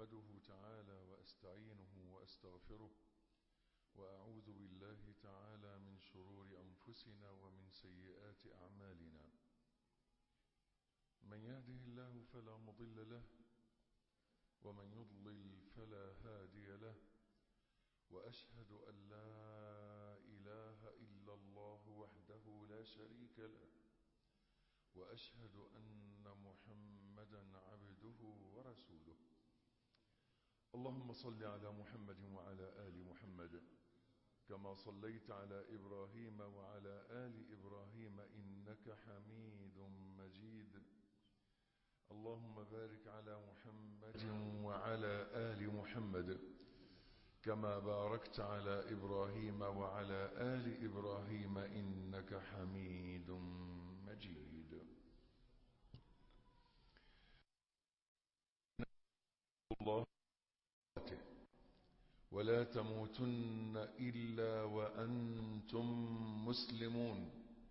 أحمده تعالى وأستعينه وأستغفره وأعوذ بالله تعالى من شرور أنفسنا ومن سيئات أعمالنا من يهده الله فلا مضل له ومن يضلل فلا هادي له وأشهد أن لا إله إلا الله وحده لا شريك له وأشهد أن محمدا عبده ورسوله اللهم صل على محمد وعلى آل محمد كما صليت على إبراهيم وعلى آل إبراهيم إنك حميد مجيد اللهم بارك على محمد وعلى آل محمد كما باركت على إبراهيم وعلى آل إبراهيم إنك حميد مجيد الله ولا تموتن إلا وأنتم مسلمون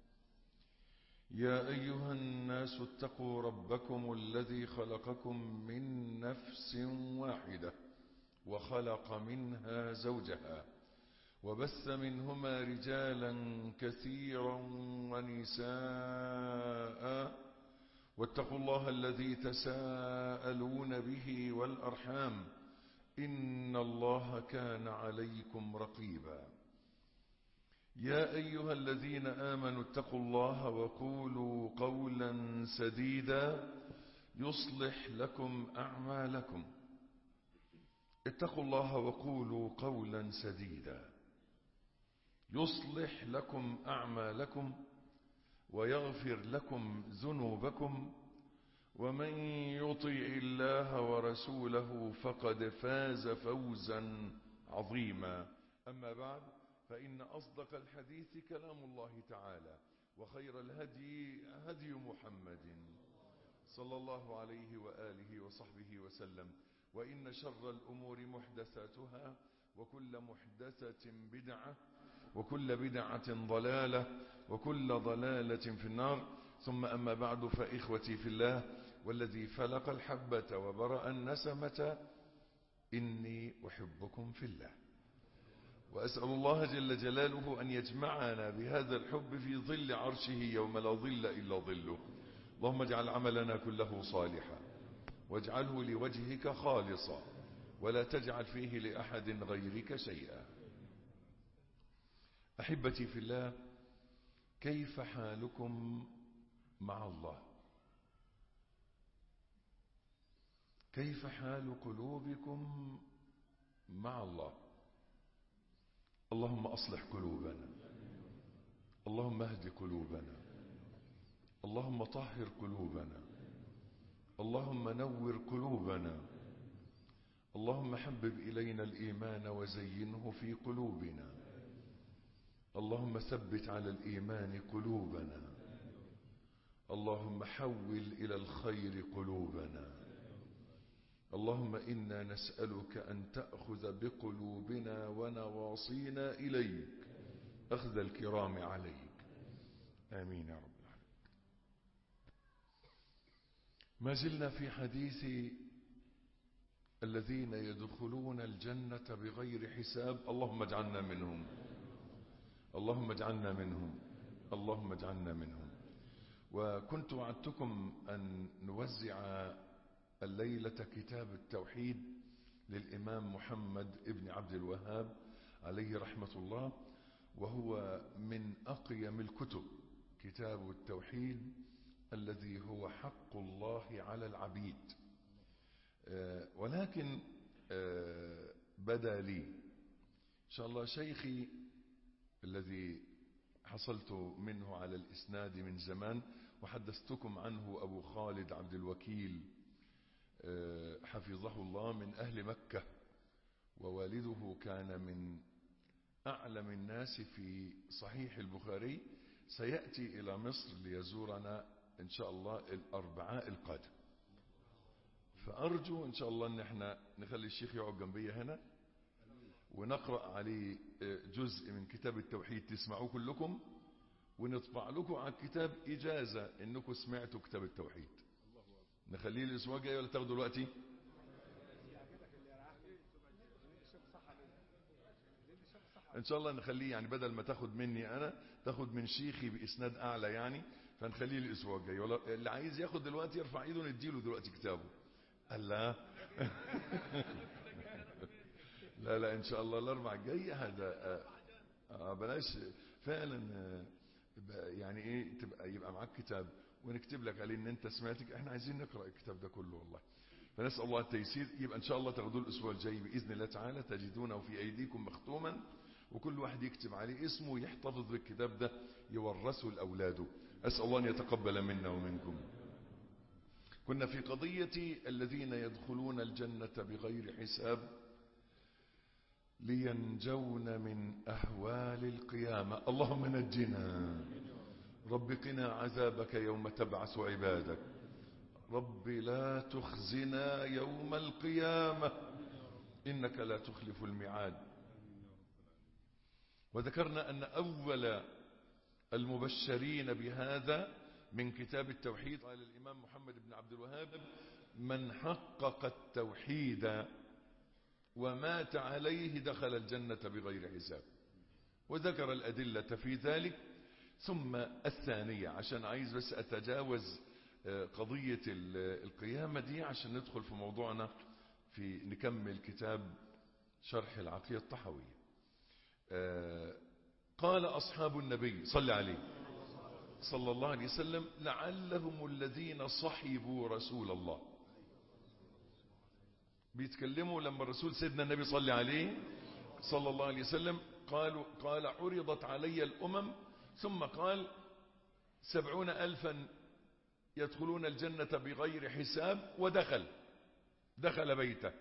يا أيها الناس اتقوا ربكم الذي خلقكم من نفس واحدة وخلق منها زوجها وبث منهما رجالا كثيرا ونساء واتقوا الله الذي تساءلون به والأرحام إن الله كان عليكم رقيبا يا أيها الذين آمنوا اتقوا الله وقولوا قولا سديدا يصلح لكم أعمالكم اتقوا الله وقولوا قولا سديدا يصلح لكم أعمالكم ويغفر لكم ذنوبكم ومن يطع الله ورسوله فقد فاز فوزا عظيما أما بعد فإن أصدق الحديث كلام الله تعالى وخير الهدي هدي محمد صلى الله عليه وآله وصحبه وسلم وإن شر الأمور محدثاتها وكل محدثة بدعة وكل بدعة ضلالة وكل ضلالة في النار ثم أما بعد فإخوتي في الله والذي فلق الحبة وبرأ النسمة إني أحبكم في الله وأسأل الله جل جلاله أن يجمعنا بهذا الحب في ظل عرشه يوم لا ظل إلا ظله اللهم اجعل عملنا كله صالحا واجعله لوجهك خالصا ولا تجعل فيه لأحد غيرك شيئا أحبتي في الله كيف حالكم مع الله كيف حال قلوبكم مع الله اللهم أصلح قلوبنا اللهم اهد قلوبنا اللهم طهر قلوبنا اللهم نور قلوبنا اللهم حبب إلينا الإيمان وزينه في قلوبنا اللهم ثبت على الإيمان قلوبنا اللهم حول إلى الخير قلوبنا اللهم إنا نسألك أن تأخذ بقلوبنا ونواصينا إليك أخذ الكرام عليك آمين يا رب العالمين ما زلنا في حديث الذين يدخلون الجنة بغير حساب اللهم اجعلنا منهم اللهم اجعلنا منهم اللهم اجعلنا منهم وكنت وعدتكم أن نوزع الليلة كتاب التوحيد للإمام محمد ابن عبد الوهاب عليه رحمة الله وهو من أقيم الكتب كتاب التوحيد الذي هو حق الله على العبيد ولكن بدا لي إن شاء الله شيخي الذي حصلت منه على الإسناد من زمان وحدثتكم عنه أبو خالد عبد الوكيل حفظه الله من أهل مكة ووالده كان من أعلم الناس في صحيح البخاري سيأتي إلى مصر ليزورنا إن شاء الله الأربعاء القادم فأرجو إن شاء الله أن احنا نخلي الشيخ يقعد جنبي هنا ونقرأ عليه جزء من كتاب التوحيد تسمعوه كلكم ونطبع لكم على الكتاب إجازة إنكم سمعتوا كتاب التوحيد نخليه الأسبوع الجاي ولا تاخدوا دلوقتي ان شاء الله نخليه يعني بدل ما تاخد مني انا تاخد من شيخي باسناد اعلى يعني فنخليه الاسبوع الجاي ولا اللي عايز ياخد دلوقتي يرفع ايده نديله دلوقتي كتابه قال لا لا لا ان شاء الله الاربع الجاي هذا آه آه بلاش فعلا آه يعني ايه تبقى يبقى معاك كتاب ونكتب لك عليه ان انت سمعتك احنا عايزين نقرا الكتاب ده كله والله فنسال الله التيسير يبقى ان شاء الله تاخدوه الاسبوع الجاي باذن الله تعالى تجدونه في ايديكم مختوما وكل واحد يكتب عليه اسمه يحتفظ بالكتاب ده يورثه لاولاده اسال الله ان يتقبل منا ومنكم كنا في قضيه الذين يدخلون الجنه بغير حساب لينجون من أهوال القيامة اللهم نجنا رب قنا عذابك يوم تبعث عبادك رب لا تخزنا يوم القيامة إنك لا تخلف الميعاد وذكرنا أن أول المبشرين بهذا من كتاب التوحيد قال الإمام محمد بن عبد الوهاب من حقق التوحيد ومات عليه دخل الجنة بغير حساب وذكر الأدلة في ذلك ثم الثانية عشان عايز بس أتجاوز قضية القيامة دي عشان ندخل في موضوعنا في نكمل كتاب شرح العقيدة الطحوية قال أصحاب النبي صلى عليه صلى الله عليه وسلم لعلهم الذين صحبوا رسول الله بيتكلموا لما الرسول سيدنا النبي صلى عليه صلى الله عليه وسلم قالوا قال عرضت علي الأمم ثم قال سبعون ألفا يدخلون الجنة بغير حساب ودخل دخل بيته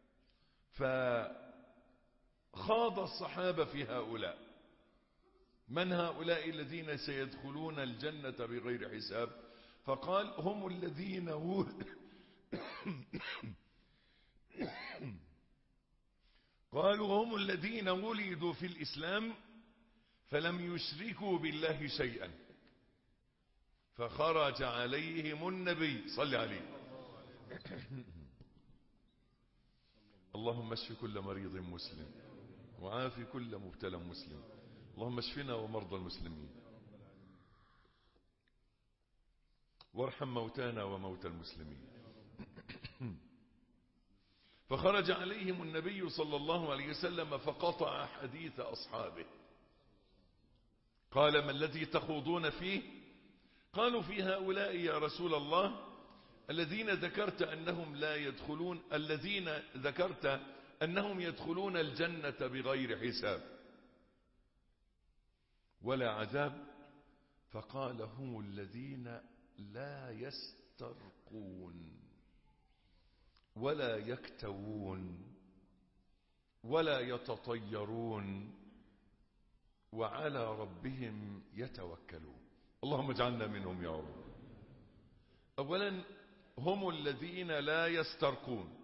فخاض الصحابة في هؤلاء من هؤلاء الذين سيدخلون الجنة بغير حساب فقال هم الذين قالوا هم الذين ولدوا في الإسلام فلم يشركوا بالله شيئا فخرج عليهم النبي صلى عليه اللهم اشف كل مريض مسلم وعافي كل مبتلى مسلم اللهم اشفنا ومرضى المسلمين وارحم موتانا وموتى المسلمين فخرج عليهم النبي صلى الله عليه وسلم فقطع حديث أصحابه قال ما الذي تخوضون فيه قالوا في هؤلاء يا رسول الله الذين ذكرت أنهم لا يدخلون الذين ذكرت أنهم يدخلون الجنة بغير حساب ولا عذاب فقال هم الذين لا يسترقون ولا يكتوون ولا يتطيرون وعلى ربهم يتوكلون اللهم اجعلنا منهم يا رب اولا هم الذين لا يسترقون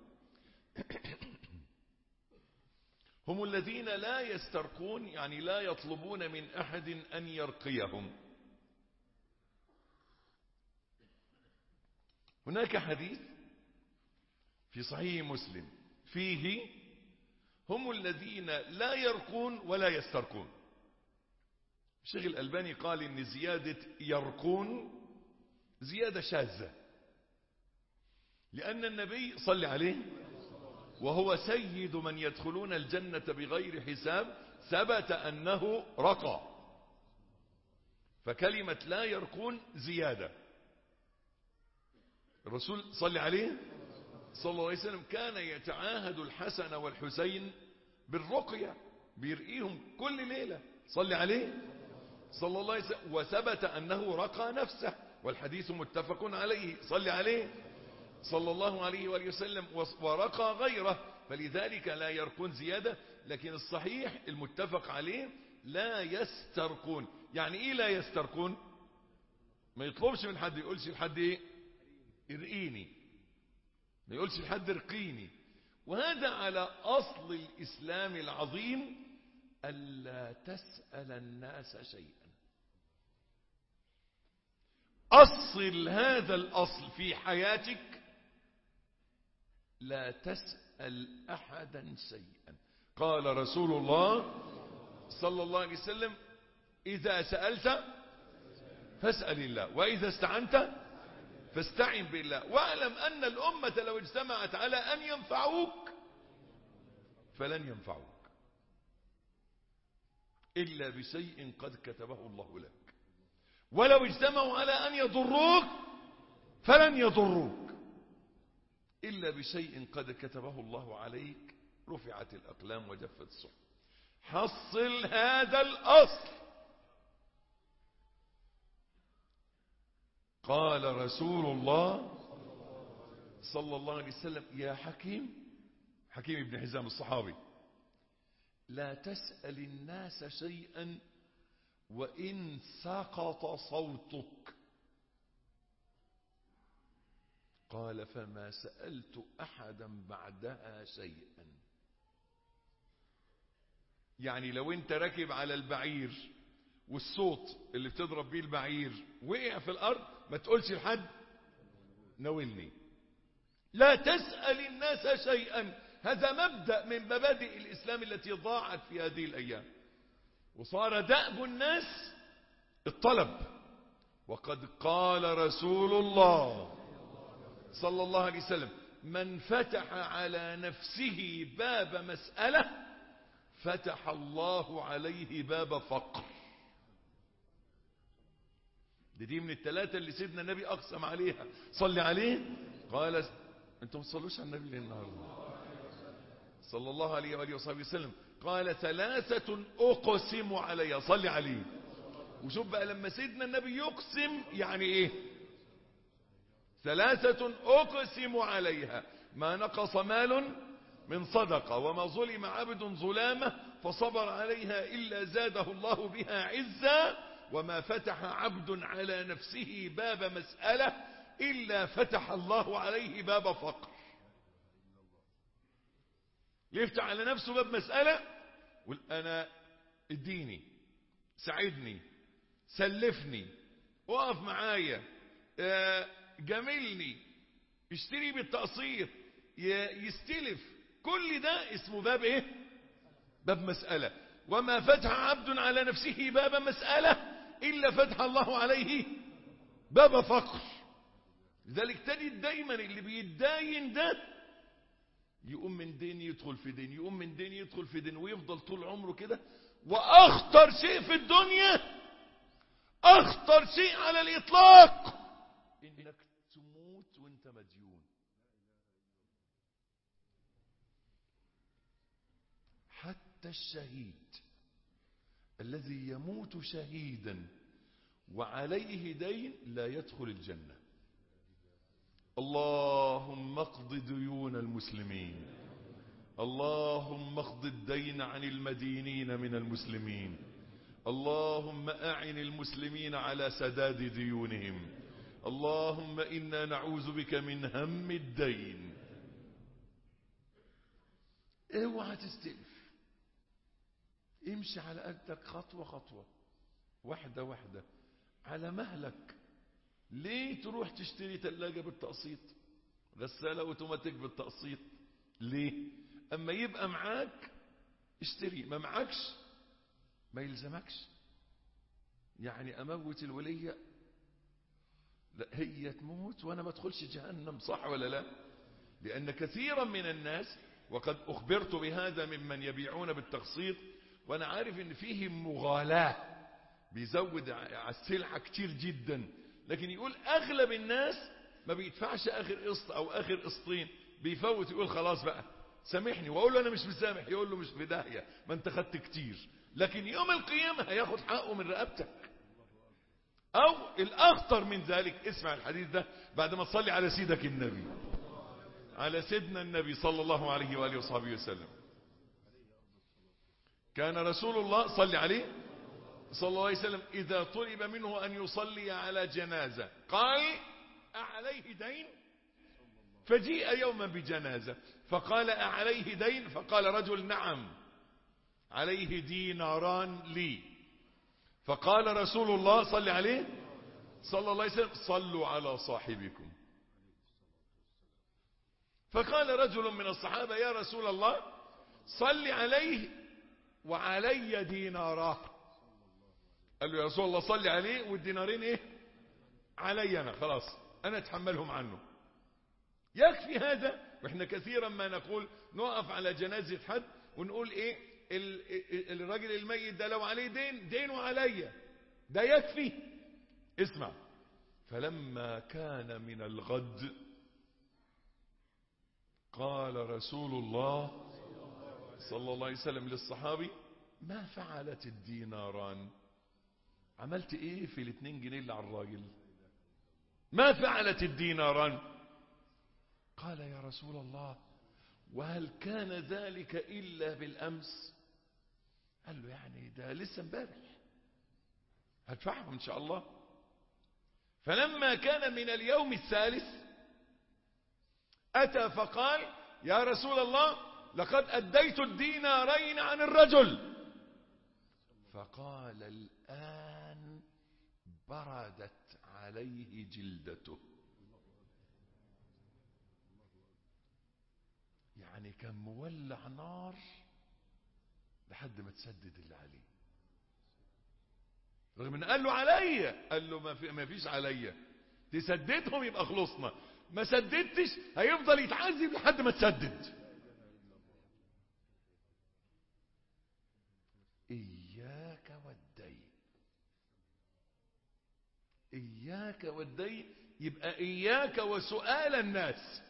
هم الذين لا يسترقون يعني لا يطلبون من احد ان يرقيهم هناك حديث في صحيح مسلم فيه هم الذين لا يرقون ولا يسترقون الشيخ الألباني قال إن زيادة يرقون زيادة شاذة لأن النبي صلى عليه وهو سيد من يدخلون الجنة بغير حساب ثبت أنه رقى فكلمة لا يرقون زيادة الرسول صلى عليه صلى الله عليه وسلم كان يتعاهد الحسن والحسين بالرقية بيرقيهم كل ليلة صلى عليه صلى الله عليه وسلم وثبت أنه رقى نفسه والحديث متفق عليه صلى عليه صلى الله عليه وآله وسلم ورقى غيره فلذلك لا يرقون زيادة لكن الصحيح المتفق عليه لا يسترقون يعني ايه لا يسترقون ما يطلبش من حد يقولش لحد ايه ارقيني ما يقولش لحد ارقيني وهذا على أصل الإسلام العظيم ألا تسأل الناس شيئا أصل هذا الأصل في حياتك لا تسأل أحدا شيئا قال رسول الله صلى الله عليه وسلم إذا سألت فاسأل الله وإذا استعنت فاستعن بالله واعلم أن الأمة لو اجتمعت على أن ينفعوك فلن ينفعوك إلا بشيء قد كتبه الله لك ولو اجتمعوا على أن يضروك فلن يضروك إلا بشيء قد كتبه الله عليك رفعت الأقلام وجفت الصحف حصل هذا الأصل قال رسول الله صلى الله عليه وسلم يا حكيم حكيم بن حزام الصحابي لا تسأل الناس شيئا وإن سقط صوتك قال فما سألت أحدا بعدها شيئا يعني لو انت راكب على البعير والصوت اللي بتضرب بيه البعير وقع في الأرض ما تقولش لحد ناولني لا تسأل الناس شيئا هذا مبدأ من مبادئ الإسلام التي ضاعت في هذه الأيام وصار دأب الناس الطلب وقد قال رسول الله صلى الله عليه وسلم من فتح على نفسه باب مسألة فتح الله عليه باب فقر دي, دي من الثلاثة اللي سيدنا النبي أقسم عليها صلي عليه قال انتم ما تصلوش على النبي ليه النهارده صلى الله عليه وآله وصحبه وسلم قال ثلاثة أقسم عليها صلي عليه وشوف بقى لما سيدنا النبي يقسم يعني ايه ثلاثة أقسم عليها ما نقص مال من صدقة وما ظلم عبد ظلامة فصبر عليها إلا زاده الله بها عزا وما فتح عبد على نفسه باب مسألة إلا فتح الله عليه باب فقر يفتح على نفسه باب مسألة يقول أنا اديني ساعدني سلفني وقف معايا جاملني اشتري بالتقسيط يستلف كل ده اسمه باب ايه باب مسألة وما فتح عبد على نفسه باب مسألة إلا فتح الله عليه باب فقر لذلك تجد دايما اللي بيتداين ده يقوم من دين يدخل في دين يقوم من دين يدخل في دين ويفضل طول عمره كده واخطر شيء في الدنيا اخطر شيء على الاطلاق انك تموت وانت مديون حتى الشهيد الذي يموت شهيدا وعليه دين لا يدخل الجنه اللهم اقض ديون المسلمين اللهم اقض الدين عن المدينين من المسلمين اللهم أعن المسلمين على سداد ديونهم اللهم إنا نعوذ بك من هم الدين اوعى تستلف امشي على قدك خطوة خطوة واحدة واحدة على مهلك ليه تروح تشتري ثلاجة بالتقسيط غسالة اوتوماتيك بالتقسيط ليه اما يبقى معاك اشتري ما معكش ما يلزمكش يعني اموت الولية لا هي تموت وانا ما ادخلش جهنم صح ولا لا لان كثيرا من الناس وقد اخبرت بهذا ممن يبيعون بالتقسيط وانا عارف ان فيهم مغالاة بيزود على السلعة كتير جدا لكن يقول اغلب الناس ما بيدفعش اخر قسط او اخر قسطين بيفوت يقول خلاص بقى سامحني واقول له انا مش مسامح يقول له مش في داهيه ما انت خدت كتير لكن يوم القيامه هياخد حقه من رقبتك او الاخطر من ذلك اسمع الحديث ده بعد ما تصلي على سيدك النبي على سيدنا النبي صلى الله عليه واله وصحبه وسلم كان رسول الله صلى عليه صلى الله عليه وسلم إذا طلب منه أن يصلي على جنازة قال أعليه دين فجيء يوما بجنازة فقال أعليه دين فقال رجل نعم عليه ديناران لي فقال رسول الله صلى عليه صلى الله عليه وسلم صلوا على صاحبكم فقال رجل من الصحابة يا رسول الله صل عليه وعلي ديناراه قال له يا رسول الله صلي عليه والدينارين ايه علي انا خلاص انا اتحملهم عنه يكفي هذا واحنا كثيرا ما نقول نقف على جنازة حد ونقول ايه ال- الراجل الميت ده لو عليه دين دينه عليا ده يكفي اسمع فلما كان من الغد قال رسول الله صلى الله عليه وسلم للصحابي ما فعلت الديناران عملت ايه في الاتنين جنيه اللي على الراجل ما فعلت الديناران قال يا رسول الله وهل كان ذلك إلا بالأمس قال له يعني ده لسه امبارح هدفعهم إن شاء الله فلما كان من اليوم الثالث أتى فقال يا رسول الله لقد أديت الدينارين عن الرجل فقال الآن بردت عليه جلدته يعني كان مولع نار لحد ما تسدد اللي عليه رغم ان قال له عليا قال له ما, في ما فيش عليا تسددهم يبقى خلصنا ما سددتش هيفضل يتعذب لحد ما تسدد إياك والدين إياك والدين يبقى إياك وسؤال الناس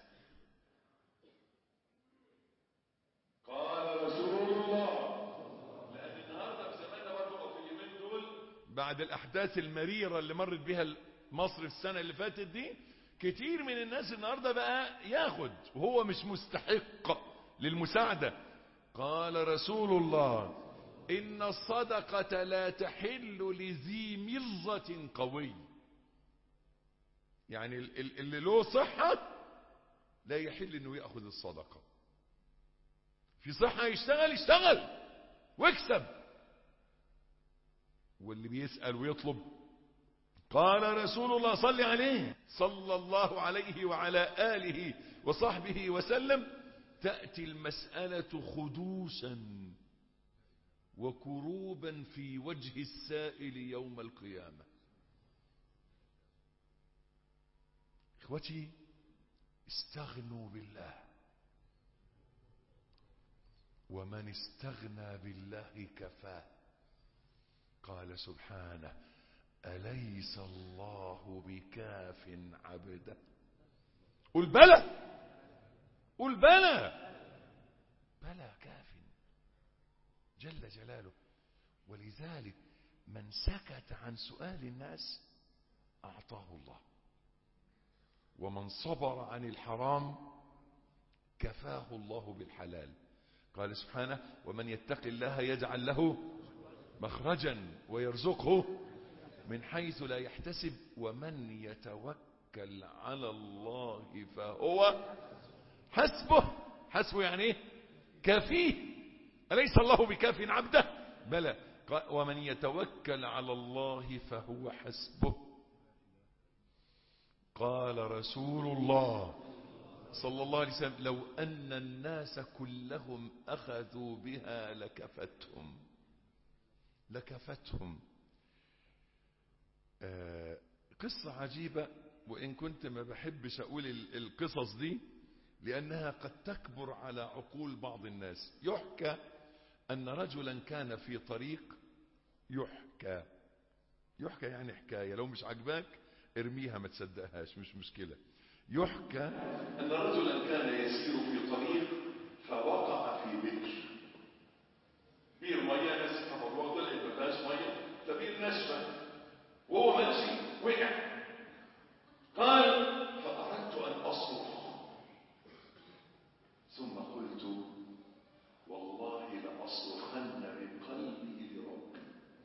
قال رسول الله لأن النهارده في زماننا برضه في اليومين دول بعد الأحداث المريرة اللي مرت بها مصر السنة اللي فاتت دي كتير من الناس النهارده بقى ياخد وهو مش مستحق للمساعدة قال رسول الله إن الصدقة لا تحل لذي مرة قوي يعني ال- ال- اللي له صحة لا يحل انه يأخذ الصدقة في صحة يشتغل يشتغل واكسب واللي بيسأل ويطلب قال رسول الله صل عليه صلى الله عليه وعلى آله وصحبه وسلم تأتي المسألة خدوشا وكروبا في وجه السائل يوم القيامة اخوتي استغنوا بالله ومن استغنى بالله كفاه قال سبحانه أليس الله بكاف عبده قل بلى قل بلى بلى كاف جل جلاله ولذلك من سكت عن سؤال الناس أعطاه الله ومن صبر عن الحرام كفاه الله بالحلال قال سبحانه ومن يتق الله يجعل له مخرجا ويرزقه من حيث لا يحتسب ومن يتوكل على الله فهو حسبه حسبه يعني ايه كافيه أليس الله بكاف عبده بلى قال ومن يتوكل على الله فهو حسبه قال رسول الله صلى الله عليه وسلم لو أن الناس كلهم أخذوا بها لكفتهم لكفتهم آه قصة عجيبة وإن كنت ما بحبش أقول ال- القصص دي لأنها قد تكبر على عقول بعض الناس يحكى أن رجلا كان في طريق يحكى يحكى يعني حكاية لو مش عجباك ارميها ما تصدقهاش مش مشكلة يحكى أن رجلا كان يسير في طريق فوقع في بئر بئر مية ناس تفرغوا طلعت ما فيهاش مية فبئر ناشفة وهو ماشي وقع قال فأردت أن أصرخ ثم قلت والله لأصرخن بقلبي لربي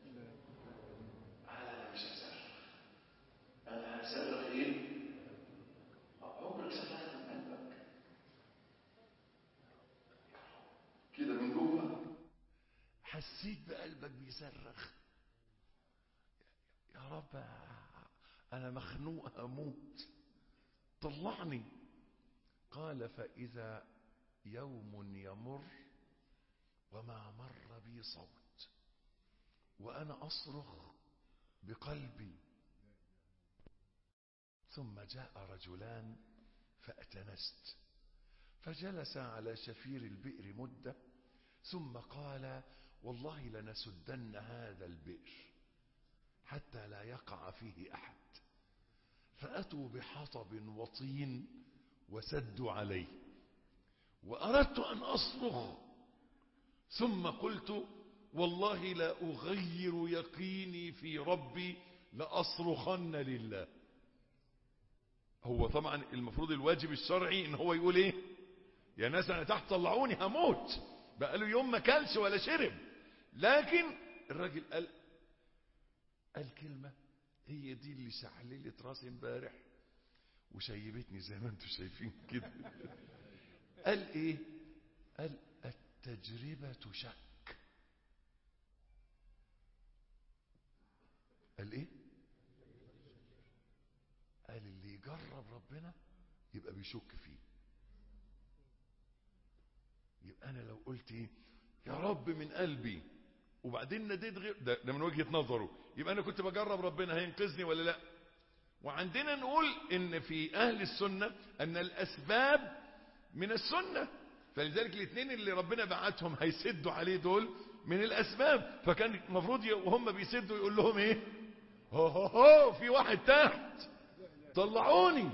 أنا مش هصرخ أنا هصرخ إيه؟ عمرك صرخت من قلبك كده من جوه حسيت بقلبك بيصرخ يا رب أنا مخنوق أموت طلعني قال فإذا يوم يمر وما مر بي صوت وأنا أصرخ بقلبي ثم جاء رجلان فأتنست فجلس على شفير البئر مدة ثم قال والله لنسدن هذا البئر حتى لا يقع فيه أحد فأتوا بحطب وطين وسدوا عليه وأردت أن أصرخ ثم قلت والله لا أغير يقيني في ربي لأصرخن لله هو طبعا المفروض الواجب الشرعي ان هو يقول ايه يا ناس انا تحت طلعوني هموت بقى له يوم ما كلش ولا شرب لكن الراجل قال قال كلمة هي دي اللي شعللت راسي امبارح وشيبتني زي ما انتم شايفين كده قال ايه قال التجربة شك قال ايه قال اللي يجرب ربنا يبقى بيشك فيه يبقى انا لو قلت ايه يا رب من قلبي وبعدين ناديت غير ده, ده من وجهة نظره يبقى انا كنت بجرب ربنا هينقذني ولا لا وعندنا نقول ان في اهل السنة ان الاسباب من السنة فلذلك الاثنين اللي ربنا بعتهم هيسدوا عليه دول من الاسباب فكان المفروض وهم بيسدوا يقول لهم ايه هو هو هو في واحد تحت طلعوني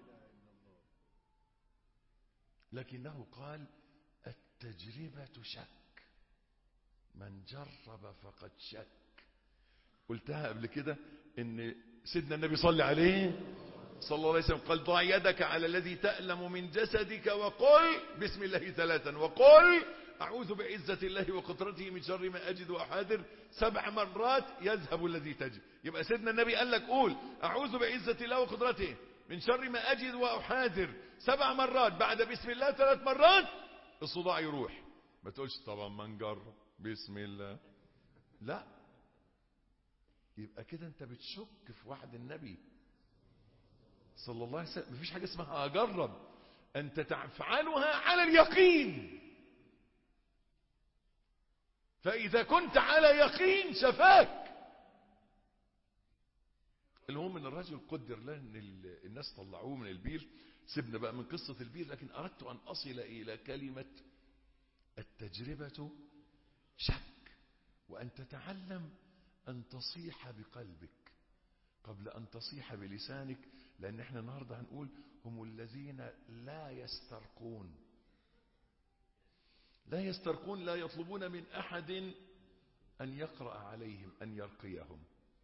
لكنه قال التجربة شك من جرب فقد شك قلتها قبل كده ان سيدنا النبي صلى عليه صلى الله عليه وسلم قال ضع يدك على الذي تألم من جسدك وقل بسم الله ثلاثا وقل أعوذ بعزة الله وقدرته من شر ما أجد وأحاذر سبع مرات يذهب الذي تجد يبقى سيدنا النبي قال لك قول أعوذ بعزة الله وقدرته من شر ما أجد وأحاذر سبع مرات بعد بسم الله ثلاث مرات الصداع يروح ما تقولش طبعا ما نجرب بسم الله لا يبقى كده انت بتشك في وعد النبي صلى الله عليه وسلم مفيش حاجة اسمها أجرب أنت تفعلها على اليقين فإذا كنت على يقين شفاك المهم ان الرجل قدر له ان الناس طلعوه من البير سيبنا بقى من قصة البير لكن أردت أن أصل إلى كلمة التجربة شك وأن تتعلم أن تصيح بقلبك قبل أن تصيح بلسانك لأن احنا النهاردة هنقول هم الذين لا يسترقون لا يسترقون لا يطلبون من أحد أن يقرأ عليهم أن يرقيهم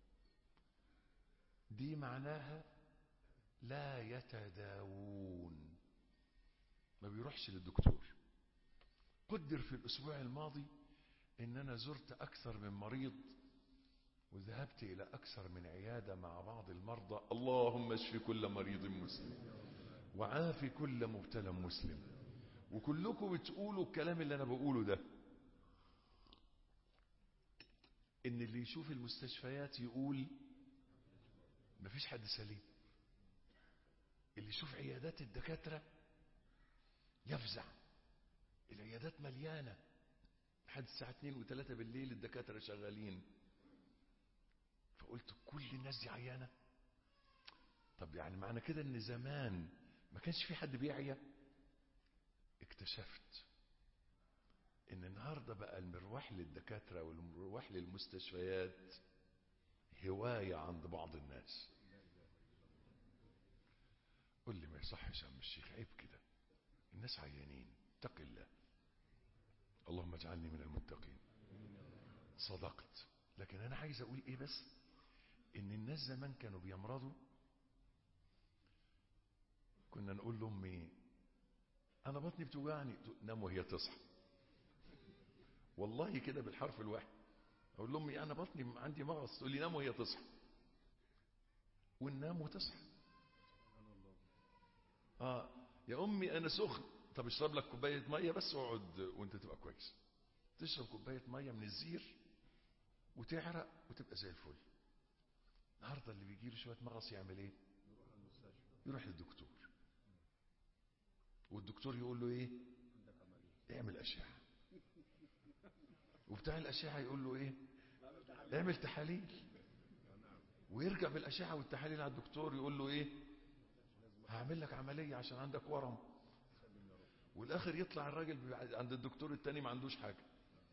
دي معناها لا يتداوون ما بيروحش للدكتور قدر في الأسبوع الماضي إن أنا زرت أكثر من مريض وذهبت إلى أكثر من عيادة مع بعض المرضى اللهم اشف كل مريض مسلم وعافي كل مبتلى مسلم وكلكم بتقولوا الكلام اللي أنا بقوله ده إن اللي يشوف المستشفيات يقول مفيش حد سليم اللي يشوف عيادات الدكاترة يفزع العيادات مليانة لحد الساعة 2 و3 بالليل الدكاترة شغالين فقلت كل الناس دي عيانة طب يعني معنى كده ان زمان ما كانش في حد بيعيا اكتشفت ان النهاردة بقى المروح للدكاترة والمروح للمستشفيات هواية عند بعض الناس قل لي ما يصحش يا عم الشيخ عيب كده الناس عيانين اتق الله اللهم اجعلني من المتقين صدقت لكن انا عايز اقول ايه بس ان الناس زمان كانوا بيمرضوا كنا نقول لهم ايه انا بطني بتوجعني نام وهي تصحى والله كده بالحرف الواحد اقول لهم ايه انا بطني عندي مغص تقول لي نام وهي تصحى وننام وتصحى اه يا امي انا سخن طب اشرب لك كوبايه ميه بس واقعد وانت تبقى كويس تشرب كوبايه ميه من الزير وتعرق وتبقى زي الفل النهارده اللي بيجي له شويه مغص يعمل ايه يروح للدكتور والدكتور يقول له ايه اعمل اشعه وبتاع الأشعة يقول له إيه اعمل تحاليل ويرجع بالأشعة والتحاليل على الدكتور يقول له إيه هعمل لك عملية عشان عندك ورم والآخر يطلع الراجل عند الدكتور التاني ما عندوش حاجة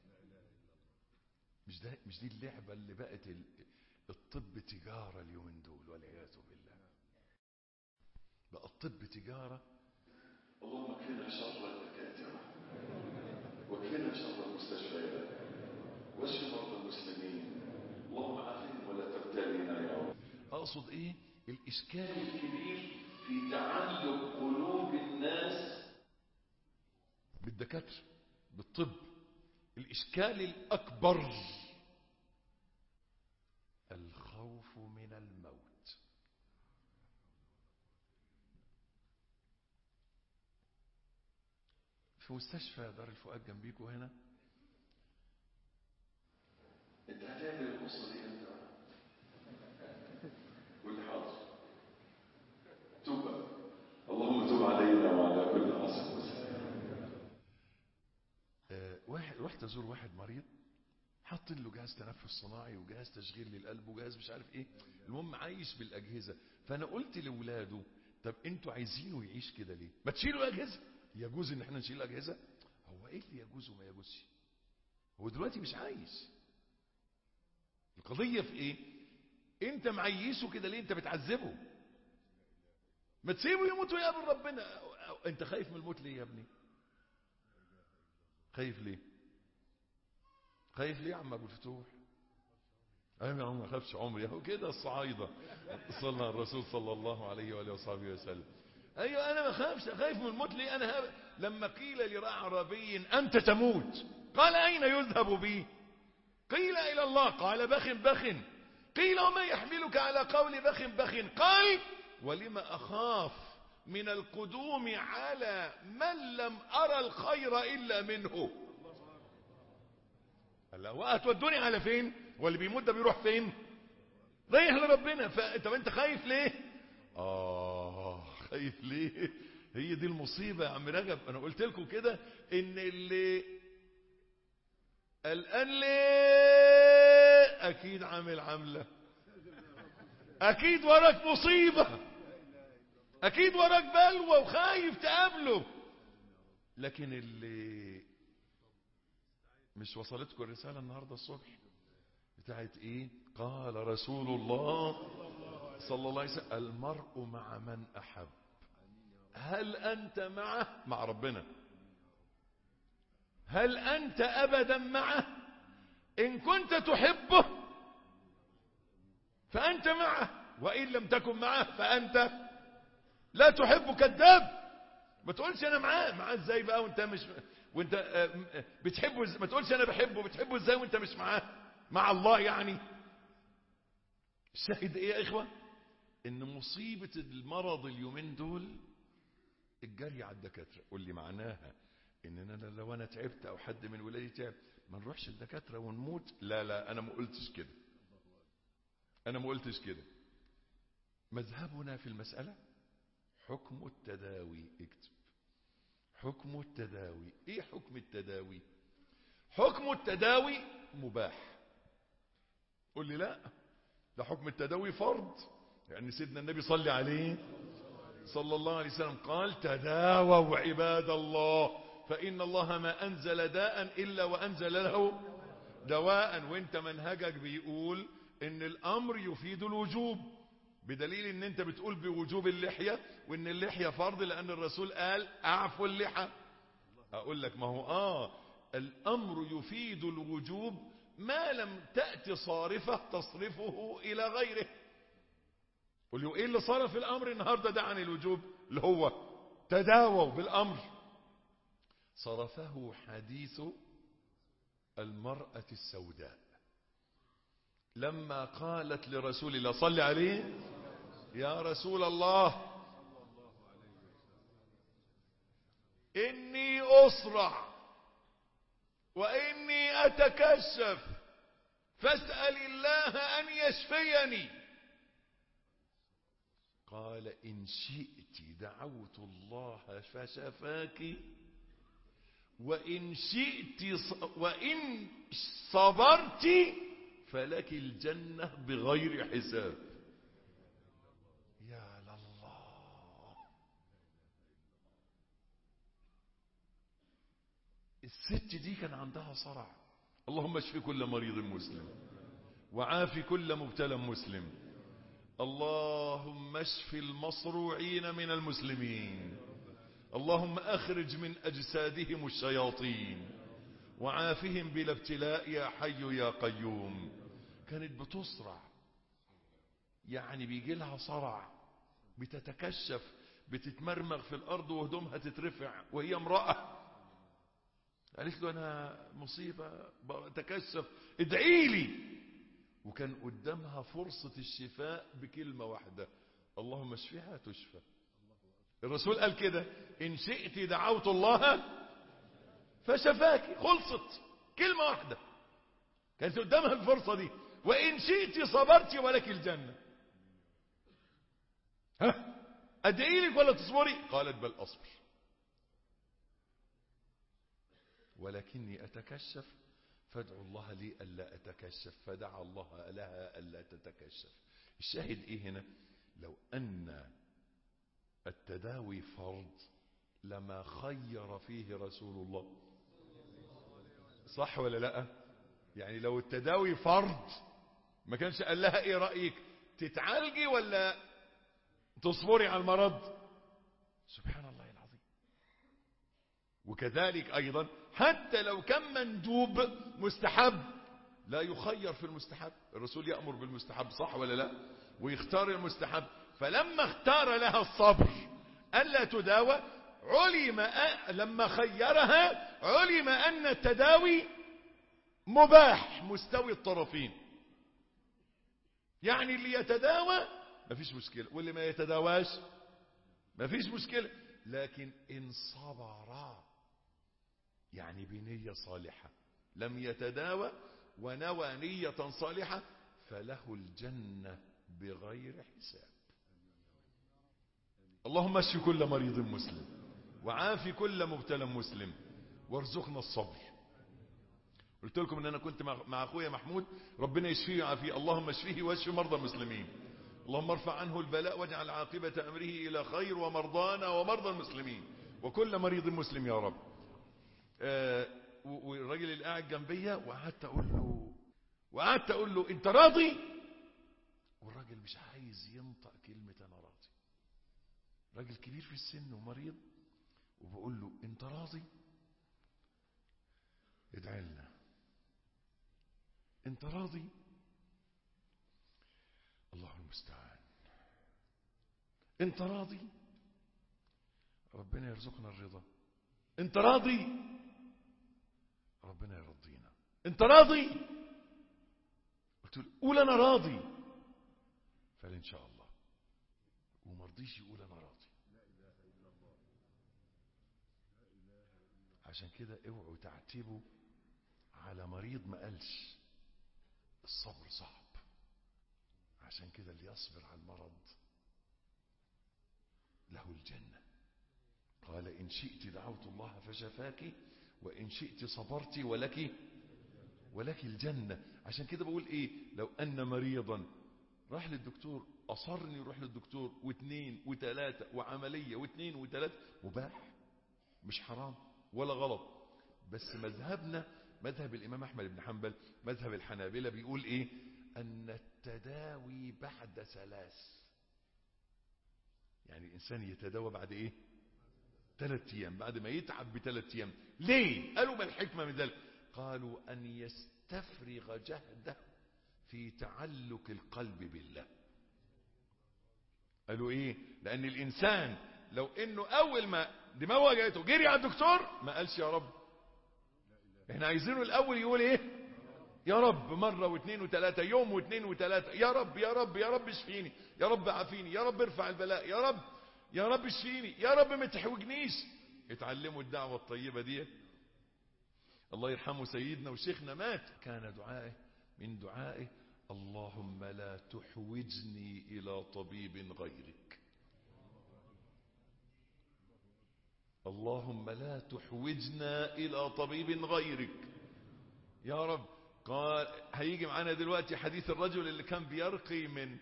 مش ده مش دي اللعبة اللي بقت الطب تجارة اليومين دول والعياذ بالله بقى الطب تجارة اللهم اكفنا شر الدكاترة واكفنا شر المستشفيات واشف مرضى المسلمين اللهم عافهم ولا تبتلينا يا رب اقصد ايه الاشكال الكبير في تعلق قلوب الناس بالدكاترة بالطب الاشكال الاكبر الخوف من الموت في مستشفى دار الفؤاد جنبيكوا هنا انت هتعمل القصه دي انت قول لي حاضر توب اللهم تب علينا وعلى كل عاصم مسلم آه، واحد رحت ازور واحد مريض حاطين له جهاز تنفس صناعي وجهاز تشغيل للقلب وجهاز مش عارف ايه المهم عايش بالاجهزه فانا قلت لاولاده طب انتوا عايزينه يعيش كده ليه ما تشيلوا الاجهزه يجوز ان احنا نشيل الاجهزه هو ايه اللي يجوز وما يجوزش هو دلوقتي مش عايش القضيه في ايه انت معيشه كده ليه انت بتعذبه ما تسيبه يموت ويقابل ربنا انت خايف من الموت ليه يا ابني خايف ليه خايف ليه يا عم ابو الفتوح ايوه يا عم ما خافش عمري اهو كده الصعايده صلى الرسول صلى الله عليه واله وصحبه وسلم ايوه انا ما خافش خايف من الموت ليه انا هب... لما قيل لأعرابي انت تموت قال اين يذهب بي قيل الى الله قال بخ بخ قيل وما يحملك على قول بخ بخ قال ولما اخاف من القدوم على من لم ارى الخير الا منه قال له وهتودوني على فين واللي بيموت ده بيروح فين رايح لربنا ف... طب انت خايف ليه اه خايف ليه هي دي المصيبة يا عم رجب انا قلت لكم كده ان اللي قلقان ليه اكيد عامل عملة اكيد وراك مصيبة اكيد وراك بلوى وخايف تقابله لكن اللي مش وصلتكم الرسالة النهاردة الصبح بتاعت ايه قال رسول الله صلى الله عليه وسلم المرء مع من احب هل انت معه مع ربنا هل انت ابدا معه ان كنت تحبه فانت معه وان لم تكن معه فانت لا تحبه كذاب ما تقولش انا معاه معاه ازاي بقى وانت مش وانت بتحبه ازاي ما تقولش انا بحبه بتحبه ازاي وانت مش معاه مع الله يعني الشاهد ايه يا اخوه ان مصيبه المرض اليومين دول الجري على الدكاتره قول لي معناها ان انا لو انا تعبت او حد من ولادي تعب ما نروحش الدكاتره ونموت لا لا انا ما قلتش كده انا ما قلتش كده مذهبنا في المساله حكم التداوي اكتب حكم التداوي ايه حكم التداوي حكم التداوي مباح قول لي لا ده حكم التداوي فرض يعني سيدنا النبي صلى عليه صلى الله عليه وسلم قال تداووا عباد الله فإن الله ما أنزل داء إلا وأنزل له دواء وانت منهجك بيقول ان الأمر يفيد الوجوب بدليل ان انت بتقول بوجوب اللحية وان اللحية فرض لان الرسول قال اعفوا اللحى اقول لك ما هو اه الامر يفيد الوجوب ما لم تأتي صارفة تصرفه الى غيره قل له ايه اللي صرف الامر النهاردة ده عن الوجوب اللي هو تداووا بالامر صرفه حديث المرأة السوداء لما قالت لرسول الله صل عليه يا رسول الله إني أسرع وإني أتكشف فاسأل الله أن يشفيني قال إن شئت دعوت الله فشفاك وإن شئت ص- وإن صبرت فلك الجنة بغير حساب يا لله الست دي كان عندها صرع اللهم اشف كل مريض مسلم وعاف كل مبتلى مسلم اللهم اشف المصروعين من المسلمين اللهم اخرج من اجسادهم الشياطين وعافهم بلا ابتلاء يا حي يا قيوم كانت بتصرع يعني بيجي لها صرع بتتكشف بتتمرمغ في الارض وهدومها تترفع وهي امراه قالت له انا مصيبه بتكشف ادعي لي وكان قدامها فرصه الشفاء بكلمه واحده اللهم اشفها تشفى الرسول قال كده ان شئت دعوت الله فشفاك خلصت كلمه واحده كانت قدامها الفرصه دي وان شئت صبرت ولك الجنه ها ادعي لك ولا تصبري قالت بل اصبر ولكني أتكشف فادعوا الله لي ألا أتكشف فدعا الله لها ألا تتكشف الشاهد إيه هنا لو أن التداوي فرض لما خير فيه رسول الله صح ولا لا يعني لو التداوي فرض ما كانش قال لها ايه رأيك تتعالجي ولا تصبري على المرض سبحان الله العظيم وكذلك أيضا حتى لو كان مندوب مستحب لا يخير في المستحب الرسول يأمر بالمستحب صح ولا لا ويختار المستحب فلما اختار لها الصبر ألا تداوى علم أ... لما خيرها علم أن التداوي مباح مستوي الطرفين يعني اللي يتداوى مفيش مشكلة واللي ما يتداواش مفيش مشكلة لكن إن صبر يعني بنية صالحة لم يتداوى ونوى نية صالحة فله الجنة بغير حساب اللهم اشف كل مريض مسلم وعاف كل مبتلى مسلم وارزقنا الصبر قلت لكم ان انا كنت مع مع اخويا محمود ربنا يشفيه ويعافيه اللهم اشفيه واشف مرضى المسلمين اللهم ارفع عنه البلاء واجعل عاقبة امره الى خير ومرضانا ومرضى المسلمين وكل مريض مسلم يا رب آه والراجل اللي قاعد جنبيا وقعدت اقول له وقعدت اقول له انت راضي والراجل مش عايز ينطق كلمة انا راضي راجل كبير في السن ومريض وبقول له انت راضي ادعي لنا انت راضي الله المستعان انت راضي ربنا يرزقنا الرضا انت راضي ربنا يرضينا انت راضي قلت له قول انا راضي فقال ان شاء الله وما رضيش يقول انا راضي عشان كده اوعوا تعتبوا على مريض ما قالش الصبر صعب عشان كده اللي يصبر على المرض له الجنة قال إن شئت دعوت الله فشفاك وإن شئت صبرت ولك ولك الجنة عشان كده بقول إيه لو أن مريضا راح للدكتور أصرني يروح للدكتور واثنين وثلاثة وعملية واثنين وثلاثة مباح مش حرام ولا غلط بس مذهبنا مذهب الإمام أحمد بن حنبل مذهب الحنابلة بيقول إيه أن التداوي بعد ثلاث يعني الإنسان يتداوى بعد إيه ثلاث أيام بعد ما يتعب بثلاث أيام ليه قالوا ما الحكمة من ذلك قالوا أن يستفرغ جهده في تعلق القلب بالله قالوا إيه لأن الإنسان لو إنه أول ما دماغه جايته جري على الدكتور ما قالش يا رب احنا عايزينه الأول يقول إيه يا رب مرة واثنين وثلاثة يوم واثنين وثلاثة يا رب يا رب يا رب اشفيني يا رب عافيني يا رب ارفع البلاء يا رب يا رب اشفيني يا رب ما تحوجنيش اتعلموا الدعوة الطيبة دي الله يرحمه سيدنا وشيخنا مات كان دعائه من دعائه اللهم لا تحوجني إلى طبيب غيرك اللهم لا تحوجنا إلى طبيب غيرك يا رب قال هيجي معانا دلوقتي حديث الرجل اللي كان بيرقي من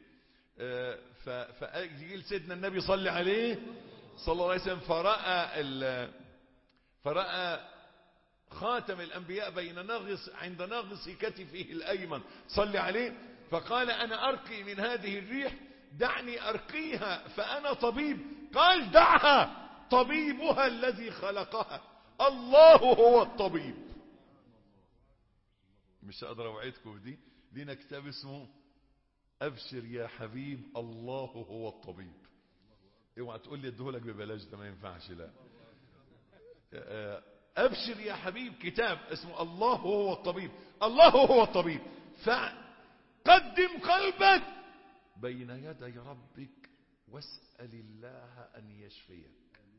فيجي سيدنا النبي صلى عليه صلى الله عليه وسلم فرأى فرأى خاتم الأنبياء بين نغص عند نغص كتفه الأيمن صلى عليه فقال أنا أرقي من هذه الريح دعني أرقيها فأنا طبيب قال دعها طبيبها الذي خلقها الله هو الطبيب مش هقدر اوعدكم دي لينا كتاب اسمه ابشر يا حبيب الله هو الطبيب اوعى تقول لي اديهولك ببلاش ده ما ينفعش لا ابشر يا حبيب كتاب اسمه الله هو الطبيب الله هو الطبيب فقدم قلبك بين يدي ربك واسال الله ان يشفيك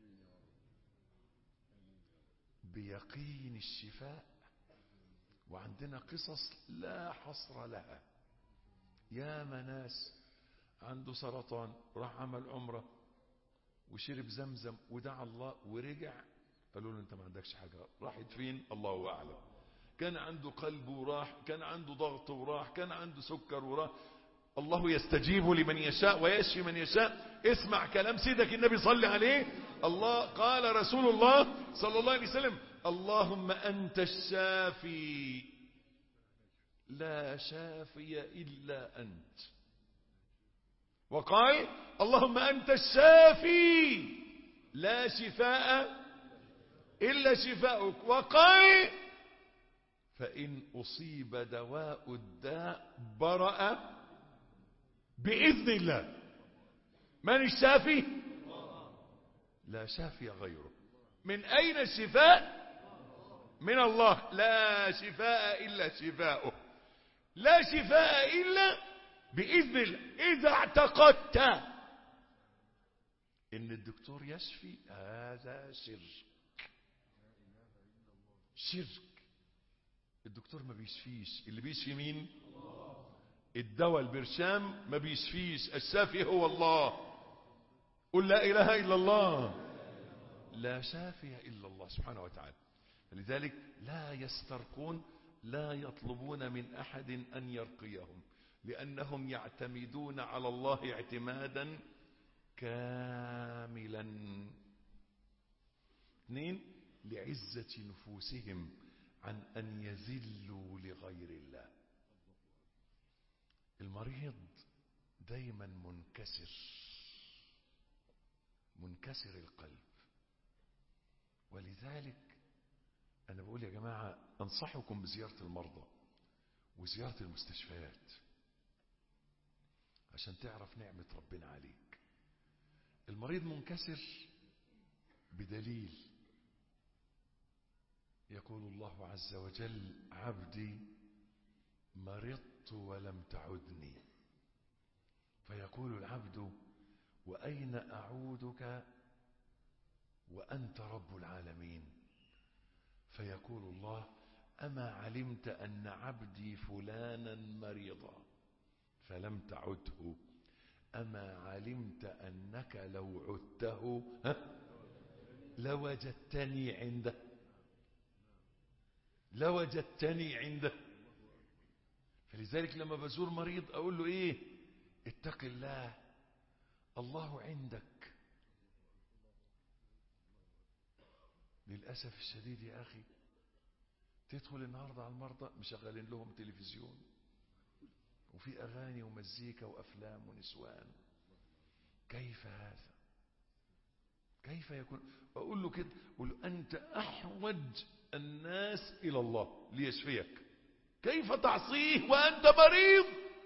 بيقين الشفاء وعندنا قصص لا حصر لها يا مناس عنده سرطان راح عمل عمرة وشرب زمزم ودعا الله ورجع قالوا له انت ما عندكش حاجة راحت فين الله اعلم كان عنده قلب وراح كان عنده ضغط وراح كان عنده سكر وراح الله يستجيب لمن يشاء ويشفي من يشاء اسمع كلام سيدك النبي صلى عليه الله قال رسول الله صلى الله عليه وسلم اللهم أنت الشافي لا شافي إلا أنت وقال اللهم أنت الشافي لا شفاء إلا شفاءك وقال فإن أصيب دواء الداء برأ بإذن الله من الشافي لا شافي غيره من أين الشفاء من الله لا شفاء إلا شفاؤه لا شفاء إلا بإذن الله إذا اعتقدت إن الدكتور يشفي هذا شرك شرك الدكتور ما بيشفيش اللي بيشفي مين الدواء البرشام ما بيشفيش الشافي هو الله قل لا إله إلا الله لا شافي إلا الله سبحانه وتعالى لذلك لا يسترقون لا يطلبون من أحد أن يرقيهم لأنهم يعتمدون على الله اعتمادا كاملا اثنين لعزة نفوسهم عن أن يذلوا لغير الله المريض دايما منكسر منكسر القلب ولذلك أنا بقول يا جماعة أنصحكم بزيارة المرضى وزيارة المستشفيات عشان تعرف نعمة ربنا عليك المريض منكسر بدليل يقول الله عز وجل عبدي مرضت ولم تعدني فيقول العبد وأين أعودك وأنت رب العالمين فيقول الله أما علمت أن عبدي فلانا مريضا فلم تعده أما علمت أنك لو عدته لوجدتني عنده لوجدتني عنده فلذلك لما بزور مريض أقول له إيه اتق الله الله عندك للأسف الشديد يا أخي تدخل النهاردة على المرضى مشغلين لهم تلفزيون وفي أغاني ومزيكا وأفلام ونسوان كيف هذا كيف يكون أقول له كده أقول له أنت أحوج الناس إلى الله ليشفيك كيف تعصيه وأنت مريض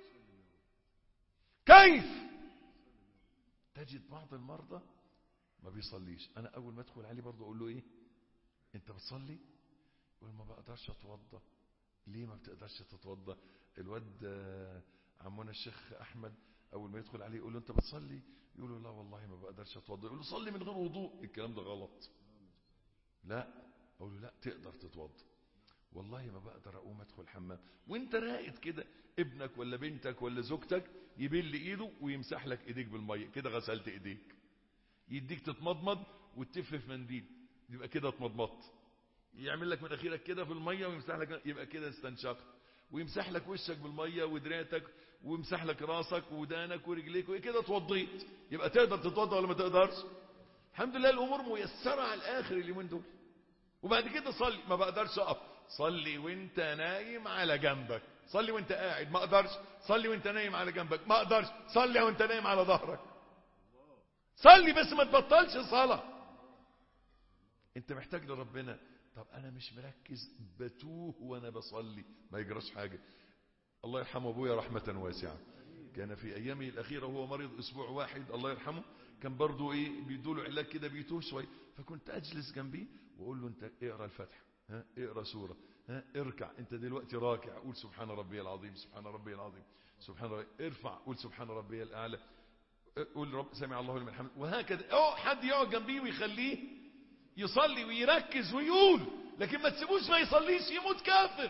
كيف تجد بعض المرضى ما بيصليش أنا أول ما أدخل عليه برضه أقول له إيه أنت بتصلي يقول ما بقدرش أتوضى ليه ما بتقدرش تتوضى الواد عمونا الشيخ أحمد أول ما يدخل عليه يقول له أنت بتصلي يقول له لا والله ما بقدرش أتوضى يقول له صلي من غير وضوء الكلام ده غلط لا أقول له لا تقدر تتوضى والله ما بقدر أقوم أدخل حمام وانت راقد كده ابنك ولا بنتك ولا زوجتك يبل ايده ويمسح لك ايديك بالمية كده غسلت ايديك يديك تتمضمض وتتف في منديل يبقى كده اتمضمضت يعمل لك مناخيرك كده في الميه ويمسح لك يبقى كده استنشقت ويمسح لك وشك بالميه ودراعتك ويمسح لك راسك ودانك ورجليك وكده اتوضيت يبقى تقدر تتوضا ولا ما تقدرش الحمد لله الامور ميسره على الاخر اليومين دول وبعد كده صلي ما بقدرش اقف صلي وانت نايم على جنبك صلي وانت قاعد ما اقدرش صلي وانت نايم على جنبك ما اقدرش صلي وانت نايم على ظهرك صلي بس ما تبطلش صلاه انت محتاج لربنا طب انا مش مركز بتوه وانا بصلي ما يجراش حاجه الله يرحمه ابويا رحمه واسعه كان في ايامه الاخيره وهو مريض اسبوع واحد الله يرحمه كان برضه ايه بيدوله علاج كده بيتوه شويه فكنت اجلس جنبيه واقول له انت اقرا الفاتحه ها اقرا سوره ها اركع انت دلوقتي راكع قول سبحان ربي العظيم سبحان ربي العظيم سبحان ربي ارفع قول سبحان ربي الاعلى قول رب سمع الله لمن حمده وهكذا او حد يقعد جنبيه ويخليه يصلي ويركز ويقول لكن ما تسيبوش ما يصليش يموت كافر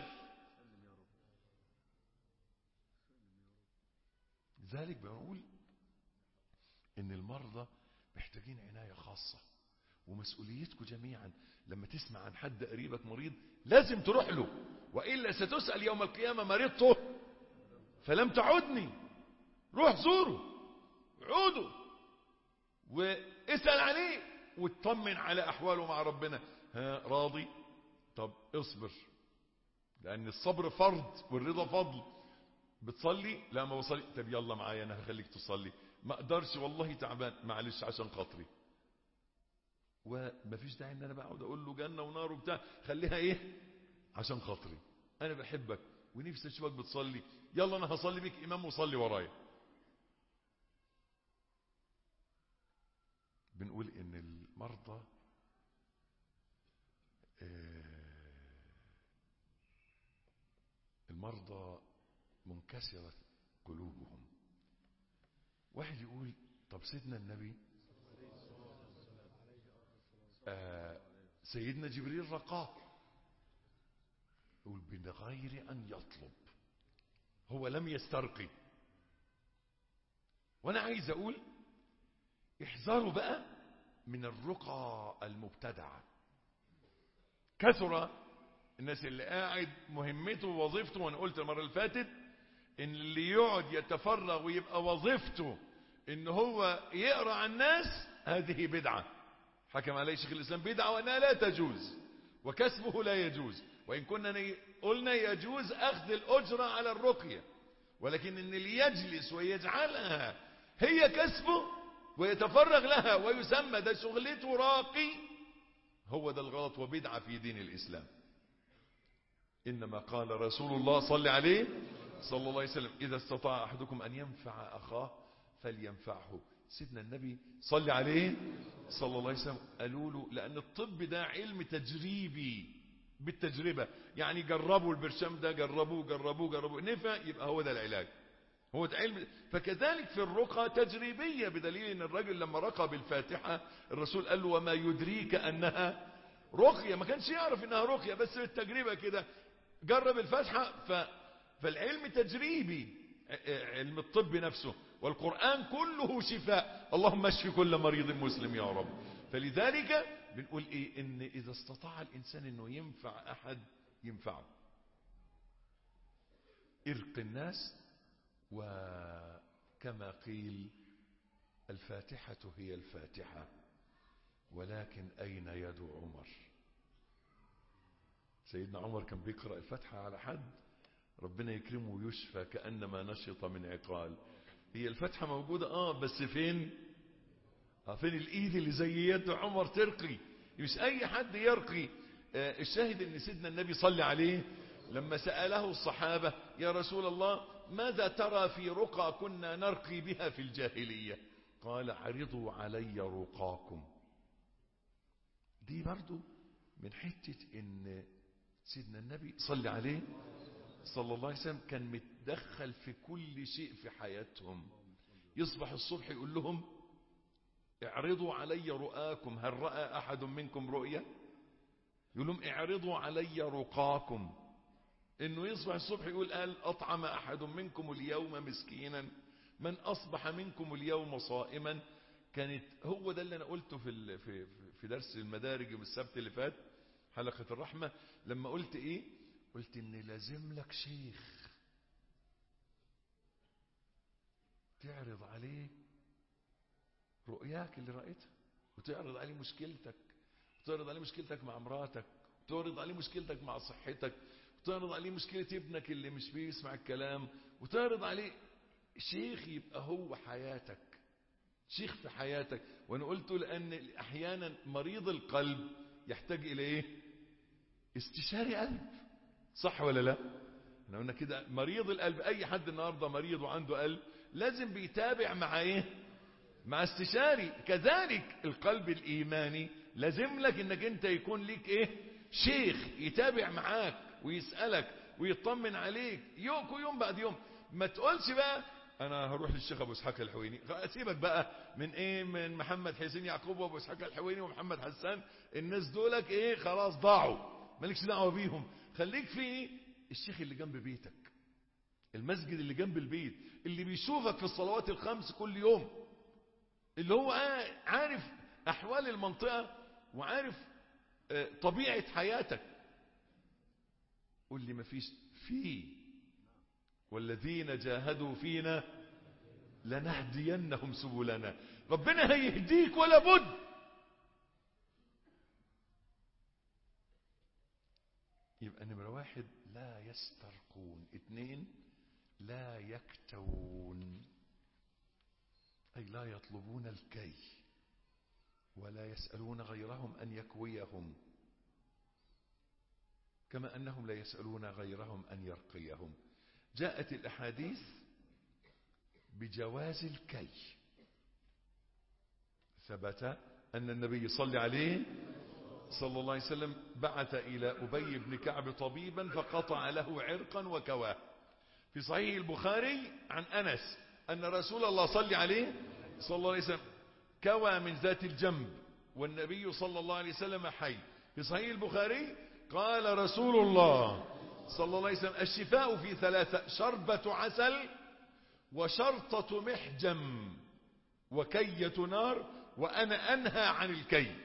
لذلك بقول ان المرضى محتاجين عناية خاصة ومسؤوليتكم جميعا لما تسمع عن حد قريبك مريض لازم تروح له وإلا ستسأل يوم القيامة مريضته فلم تعدني روح زوره عوده واسأل عليه واطمن على أحواله مع ربنا ها راضي طب اصبر لأن الصبر فرض والرضا فضل بتصلي لا ما بصلي طب يلا معايا أنا هخليك تصلي ما اقدرش والله تعبان معلش عشان خاطري ومفيش داعي ان انا بقعد اقول له جنه ونار وبتاع خليها ايه عشان خاطري انا بحبك ونفسي اشوفك بتصلي يلا انا هصلي بيك امام وصلي ورايا بنقول ان المرضى المرضى منكسرة قلوبهم واحد يقول طب سيدنا النبي آه سيدنا جبريل رقاه يقول من غير أن يطلب هو لم يسترقي وأنا عايز أقول احذروا بقى من الرقى المبتدعة كثر الناس اللي قاعد مهمته ووظيفته وانا قلت المرة اللي فاتت ان اللي يقعد يتفرغ ويبقى وظيفته ان هو يقرأ عن الناس هذه بدعة حكم عليه شيخ الاسلام بدعة وانها لا تجوز وكسبه لا يجوز وان كنا قلنا يجوز اخذ الاجرة على الرقية ولكن ان اللي يجلس ويجعلها هي كسبه ويتفرغ لها ويسمى ده شغلته راقي هو ده الغلط وبدعة في دين الإسلام إنما قال رسول الله صلى عليه صلى الله عليه وسلم إذا استطاع أحدكم أن ينفع أخاه فلينفعه سيدنا النبي صلى عليه صلى الله عليه وسلم قالوا له لأن الطب ده علم تجريبي بالتجربة يعني جربوا البرشام ده جربوه جربوه جربوه نفع يبقى هو ده العلاج هو ده علم فكذلك في الرقى تجريبية بدليل ان الرجل لما رقى بالفاتحة الرسول قال له وما يدريك انها رقية ما كانش يعرف انها رقية بس بالتجربة كده جرب الفاتحة ف... فالعلم تجريبي علم الطب نفسه والقرآن كله شفاء اللهم اشف كل مريض مسلم يا رب فلذلك بنقول ايه ان اذا استطاع الانسان انه ينفع احد ينفعه ارق الناس وكما قيل الفاتحة هي الفاتحة ولكن أين يد عمر سيدنا عمر كان بيقرأ الفاتحة على حد ربنا يكرمه ويشفى كأنما نشط من عقال هي الفاتحة موجودة آه بس فين آه فين الإيد اللي زي يد عمر ترقي مش أي حد يرقي آه الشاهد ان سيدنا النبي صلى عليه لما سأله الصحابة يا رسول الله ماذا ترى في رقى كنا نرقي بها في الجاهلية قال عرضوا علي رقاكم دي برضو من حتة ان سيدنا النبي صلى عليه صلى الله عليه وسلم كان متدخل في كل شيء في حياتهم يصبح الصبح يقول لهم اعرضوا علي رؤاكم هل رأى أحد منكم رؤية يقول لهم اعرضوا علي رقاكم انه يصبح الصبح يقول قال اطعم احد منكم اليوم مسكينا من اصبح منكم اليوم صائما كانت هو ده اللي انا قلته في في في درس المدارج يوم السبت اللي فات حلقة الرحمة لما قلت ايه قلت ان لازم لك شيخ تعرض عليه رؤياك اللي رأيتها وتعرض عليه مشكلتك وتعرض عليه مشكلتك مع مراتك وتعرض عليه مشكلتك مع صحتك وتعرض عليه مشكلة ابنك اللي مش بيسمع الكلام وتعرض عليه شيخ يبقى هو حياتك شيخ في حياتك وانا قلت لان احيانا مريض القلب يحتاج الى ايه استشاري قلب صح ولا لا احنا قلنا كده مريض القلب اي حد النهارده مريض وعنده قلب لازم بيتابع مع ايه مع استشاري كذلك القلب الايماني لازم لك انك انت يكون ليك ايه شيخ يتابع معاك ويسألك ويطمن عليك يوم يوم بعد يوم ما تقولش بقى انا هروح للشيخ ابو اسحاق الحويني سيبك بقى من ايه من محمد حسين يعقوب وابو اسحاق الحويني ومحمد حسان الناس دولك ايه خلاص ضاعوا مالكش دعوه بيهم خليك في الشيخ اللي جنب بيتك المسجد اللي جنب البيت اللي بيشوفك في الصلوات الخمس كل يوم اللي هو عارف احوال المنطقه وعارف طبيعه حياتك قول لي مفيش في والذين جاهدوا فينا لنهدينهم سبلنا ربنا هيهديك ولا بد يبقى نمرة واحد لا يسترقون اثنين لا يكتوون أي لا يطلبون الكي ولا يسألون غيرهم أن يكويهم كما أنهم لا يسألون غيرهم أن يرقيهم جاءت الأحاديث بجواز الكي ثبت أن النبي صلى عليه صلى الله عليه وسلم بعث إلى أبي بن كعب طبيبا فقطع له عرقا وكواه في صحيح البخاري عن أنس أن رسول الله صلى عليه صلى الله عليه وسلم كوى من ذات الجنب والنبي صلى الله عليه وسلم حي في صحيح البخاري قال رسول الله صلى الله عليه وسلم الشفاء في ثلاثة شربة عسل وشرطة محجم وكية نار وأنا أنهى عن الكي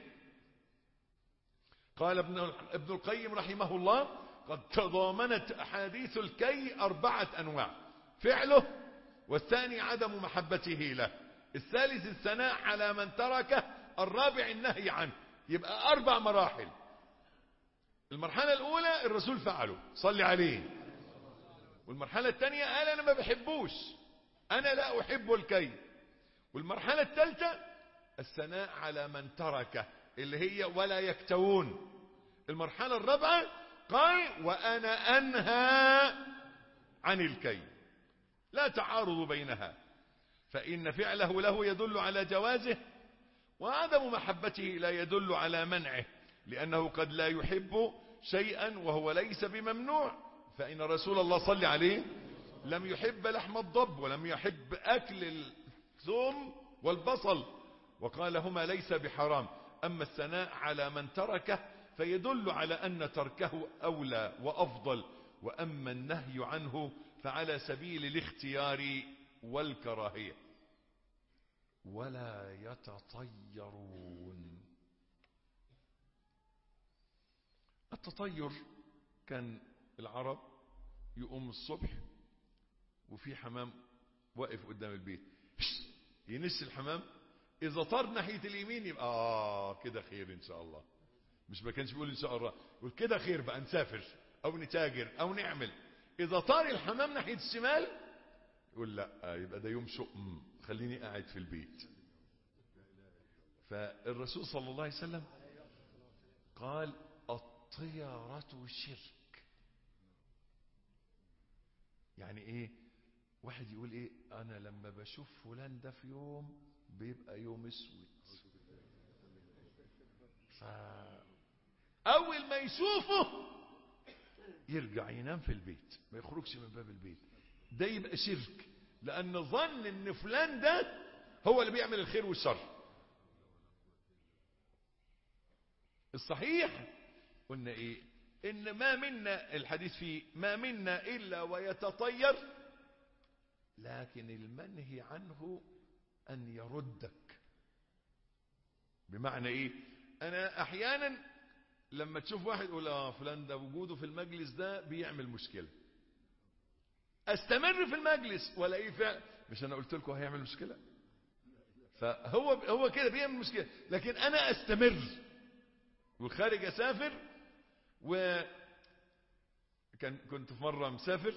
قال ابن ابن القيم رحمه الله قد تضامنت أحاديث الكي أربعة أنواع فعله والثاني عدم محبته له الثالث الثناء على من تركه الرابع النهي عنه يبقى أربع مراحل المرحلة الأولى الرسول فعله صلي عليه والمرحلة الثانية قال أنا ما بحبوش أنا لا أحب الكي والمرحلة الثالثة الثناء على من تركه اللي هي ولا يكتوون المرحلة الرابعة قال وأنا أنهى عن الكي لا تعارض بينها فإن فعله له يدل على جوازه وعدم محبته لا يدل على منعه لأنه قد لا يحب شيئا وهو ليس بممنوع فإن رسول الله صلى عليه لم يحب لحم الضب ولم يحب أكل الثوم والبصل وقال هما ليس بحرام أما الثناء على من تركه فيدل على أن تركه أولى وأفضل وأما النهي عنه فعلى سبيل الاختيار والكراهية ولا يتطيرون التطير كان العرب يقوم الصبح وفي حمام واقف قدام البيت ينس الحمام اذا طار ناحية اليمين يبقى اه كده خير ان شاء الله مش ما كانش بيقول ان شاء الله يقول كده خير بقى نسافر او نتاجر او نعمل اذا طار الحمام ناحية الشمال يقول لا يبقى ده يوم شؤم خليني قاعد في البيت فالرسول صلى الله عليه وسلم قال الطيرة شرك يعني ايه واحد يقول ايه انا لما بشوف فلان ده في يوم بيبقى يوم اسود ف... اول ما يشوفه يرجع ينام في البيت ما يخرجش من باب البيت ده يبقى شرك لان ظن ان فلان ده هو اللي بيعمل الخير والشر الصحيح قلنا ايه ان ما منا الحديث فيه ما منا الا ويتطير لكن المنهي عنه ان يردك بمعنى ايه انا احيانا لما تشوف واحد يقول اه فلان ده وجوده في المجلس ده بيعمل مشكله استمر في المجلس والاقيه فعلا مش انا قلت لكم هيعمل مشكله فهو هو كده بيعمل مشكله لكن انا استمر والخارج اسافر و كان كنت في مره مسافر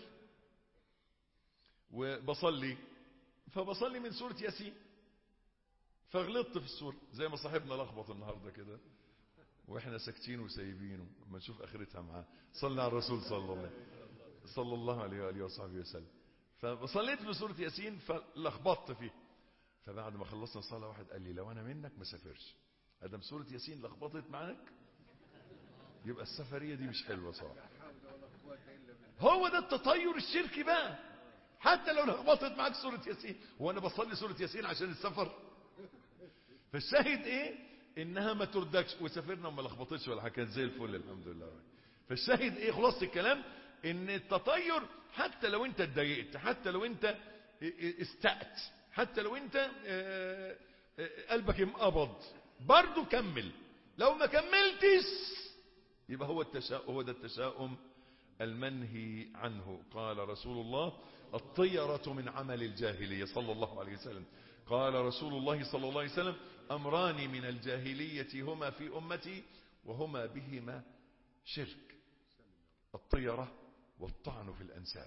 وبصلي فبصلي من سوره ياسين فغلطت في السوره زي ما صاحبنا لخبط النهارده كده واحنا ساكتين وسايبينه اما نشوف اخرتها معاه صلى على الرسول صلى الله عليه صلى الله عليه واله وصحبه وسلم فصليت بسوره ياسين فلخبطت فيه فبعد ما خلصنا الصلاه واحد قال لي لو انا منك ما سافرش ادم سوره ياسين لخبطت معاك يبقى السفريه دي مش حلوه صراحه هو ده التطير الشركي بقى حتى لو لخبطت معاك سوره ياسين وانا بصلي سوره ياسين عشان السفر فالشاهد ايه انها ما تردكش وسافرنا وما لخبطتش ولا حاجه كانت زي الفل الحمد لله فالشاهد ايه خلاص الكلام ان التطير حتى لو انت اتضايقت حتى لو انت استأت حتى لو انت قلبك انقبض برضه كمل لو ما كملتش يبقى هو التشاؤم هو ده التشاؤم المنهي عنه قال رسول الله الطيرة من عمل الجاهلية صلى الله عليه وسلم قال رسول الله صلى الله عليه وسلم أمران من الجاهلية هما في أمتي وهما بهما شرك الطيرة والطعن في الأنساب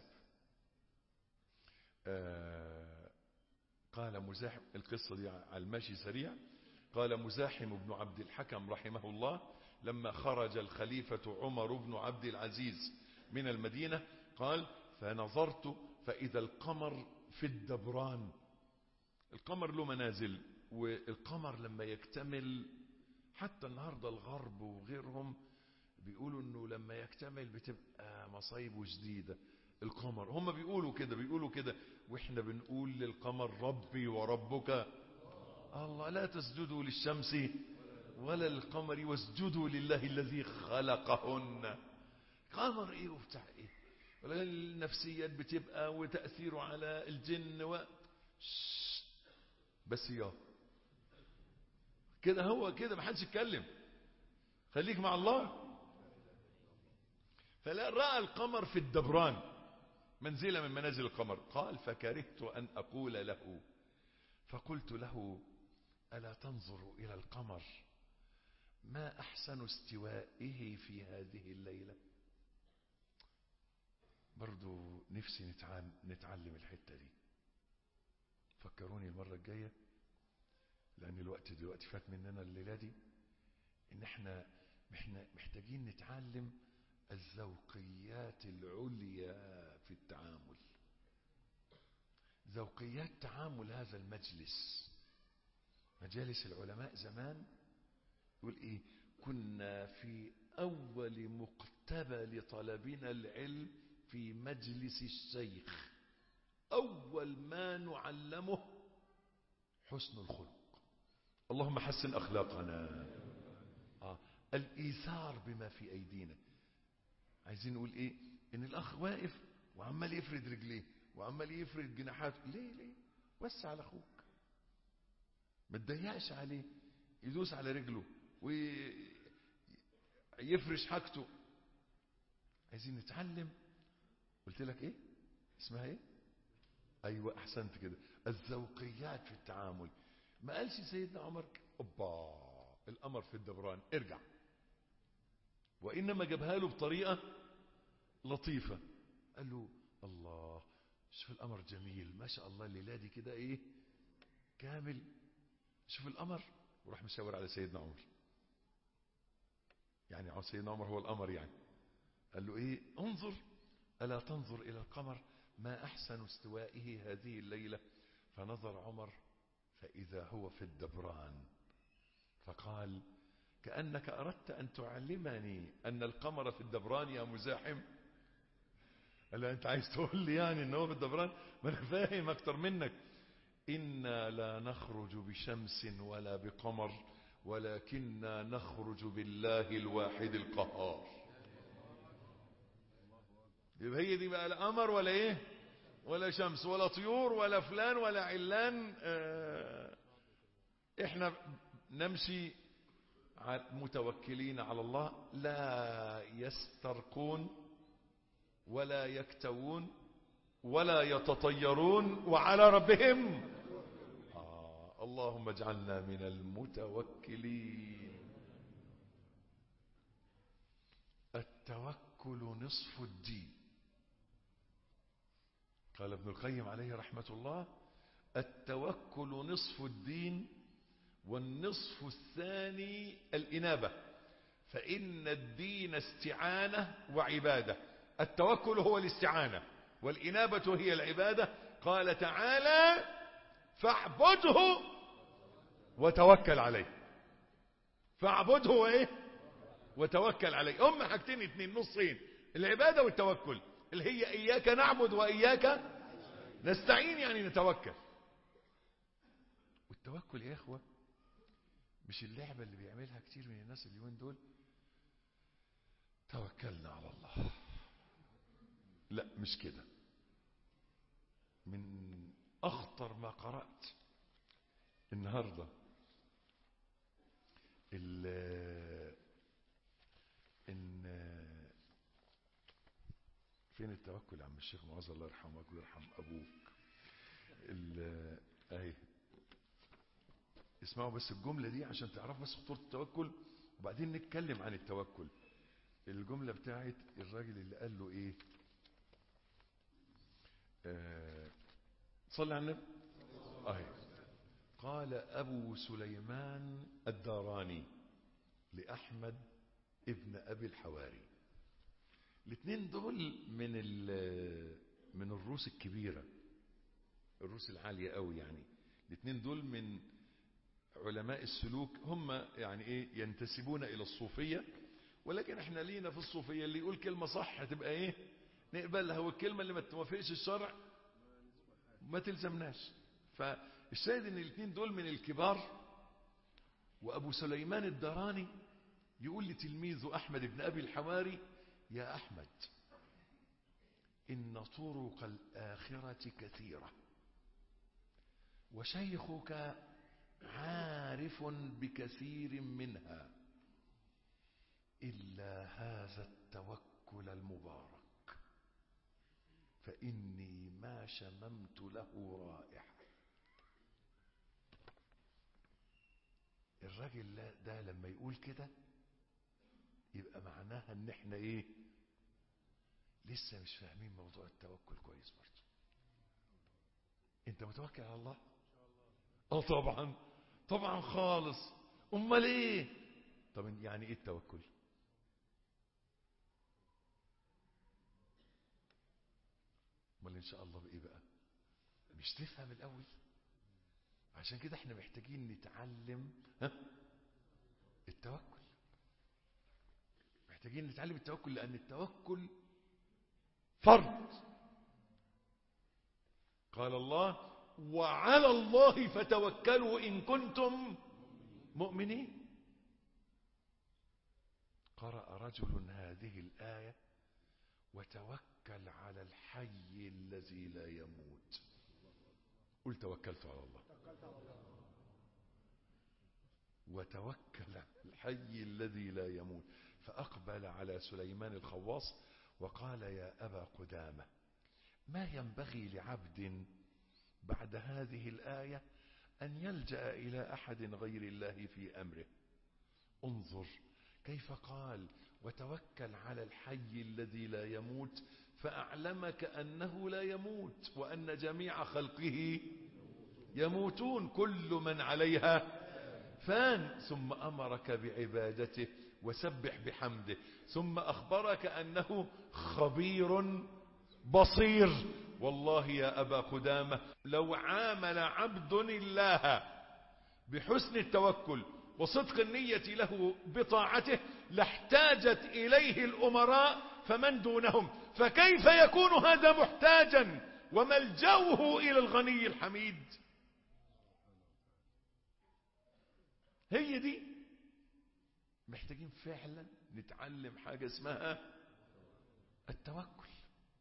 آه قال مزاحم القصة دي على المشي سريع قال مزاحم بن عبد الحكم رحمه الله لما خرج الخليفة عمر بن عبد العزيز من المدينة قال فنظرت فإذا القمر في الدبران القمر له منازل والقمر لما يكتمل حتى النهاردة الغرب وغيرهم بيقولوا انه لما يكتمل بتبقى مصايبه جديدة القمر هم بيقولوا كده بيقولوا كده واحنا بنقول للقمر ربي وربك الله لا تسجدوا للشمس ولا للقمر واسجدوا لله الذي خلقهن قمر ايه وبتاع ايه ولا النفسيات بتبقى وتأثيره على الجن و بس يا كده هو كده ما حدش يتكلم خليك مع الله فلا رأى القمر في الدبران منزلة من منازل القمر قال فكرهت أن أقول له فقلت له ألا تنظر إلى القمر ما أحسن استوائه في هذه الليلة برضو نفسي نتعلم الحتة دي فكروني المرة الجاية لأن الوقت دلوقتي فات مننا الليلة دي إن إحنا إحنا محتاجين نتعلم الذوقيات العليا في التعامل ذوقيات تعامل هذا المجلس مجالس العلماء زمان يقول إيه كنا في أول مقتبل طلبنا العلم في مجلس الشيخ أول ما نعلمه حسن الخلق اللهم حسن أخلاقنا آه. الإيثار بما في أيدينا عايزين نقول إيه إن الأخ واقف وعمال يفرد رجليه وعمال يفرد جناحاته ليه ليه وسع على أخوك ما تضيقش عليه يدوس على رجله ويفرش حاجته عايزين نتعلم قلت لك ايه اسمها ايه ايوه احسنت كده الذوقيات في التعامل ما قالش سيدنا عمر اوبا القمر في الدبران ارجع وانما جابها له بطريقه لطيفه قال له الله شوف القمر جميل ما شاء الله الليله دي كده ايه كامل شوف القمر وراح مشاور على سيدنا عمر يعني سيدنا عمر هو القمر يعني قال له ايه انظر ألا تنظر إلى القمر ما أحسن استوائه هذه الليلة فنظر عمر فإذا هو في الدبران فقال كأنك أردت أن تعلمني أن القمر في الدبران يا مزاحم قال له أنت عايز تقول لي يعني أنه في الدبران ما أنا فاهم أكتر منك إنا لا نخرج بشمس ولا بقمر ولكننا نخرج بالله الواحد القهار يبقى هي دي بقى لا قمر ولا ايه ولا شمس ولا طيور ولا فلان ولا علان اه احنا نمشي متوكلين على الله لا يسترقون ولا يكتوون ولا يتطيرون وعلى ربهم آه اللهم اجعلنا من المتوكلين التوكل نصف الدين قال ابن القيم عليه رحمة الله التوكل نصف الدين والنصف الثاني الإنابة فإن الدين استعانة وعبادة التوكل هو الاستعانة والإنابة هي العبادة قال تعالى فاعبده وتوكل عليه فاعبده وايه وتوكل عليه هم حاجتين اتنين نصين العبادة والتوكل اللي هي إياك نعبد وإياك نستعين يعني نتوكل والتوكل يا إخوة مش اللعبة اللي بيعملها كتير من الناس اليومين دول توكلنا على الله لا مش كده من أخطر ما قرأت النهاردة إن فين التوكل يا عم الشيخ معاذ الله يرحمك ويرحم أبوك أهي اسمعوا بس الجملة دي عشان تعرفوا بس خطورة التوكل وبعدين نتكلم عن التوكل الجملة بتاعت الراجل اللي قال له ايه آه صلي على النبي اهي قال ابو سليمان الداراني لاحمد ابن ابي الحواري الاثنين دول من من الروس الكبيرة الروس العالية قوي يعني الاثنين دول من علماء السلوك هم يعني ايه ينتسبون الى الصوفية ولكن احنا لينا في الصوفية اللي يقول كلمة صح هتبقى ايه نقبلها والكلمة اللي ما توافقش الشرع ما تلزمناش فالشاهد ان الاثنين دول من الكبار وابو سليمان الدراني يقول لتلميذه احمد بن ابي الحواري يا احمد ان طرق الاخرة كثيرة وشيخك عارف بكثير منها إلا هذا التوكل المبارك فإني ما شممت له رائحة الراجل ده لما يقول كده يبقى معناها ان احنا ايه لسه مش فاهمين موضوع التوكل كويس برضه انت متوكل على الله اه طبعا طبعا خالص امال ايه طب يعني ايه التوكل امال ان شاء الله بايه بقى مش تفهم الاول عشان كده احنا محتاجين نتعلم ها التوكل محتاجين نتعلم التوكل لان التوكل فرض قال الله وعلى الله فتوكلوا إن كنتم مؤمنين قرأ رجل هذه الآية وتوكل على الحي الذي لا يموت قل توكلت على الله وتوكل على الحي الذي لا يموت فأقبل على سليمان الخواص وقال يا أبا قدامة ما ينبغي لعبد بعد هذه الآية أن يلجأ إلى أحد غير الله في أمره انظر كيف قال وتوكل على الحي الذي لا يموت فأعلمك أنه لا يموت وأن جميع خلقه يموتون كل من عليها فان ثم أمرك بعبادته وسبح بحمده ثم أخبرك أنه خبير بصير والله يا أبا قدامة لو عامل عبد الله بحسن التوكل وصدق النية له بطاعته لاحتاجت إليه الأمراء فمن دونهم فكيف يكون هذا محتاجا وملجأه إلى الغني الحميد هي دي محتاجين فعلا نتعلم حاجة اسمها التوكل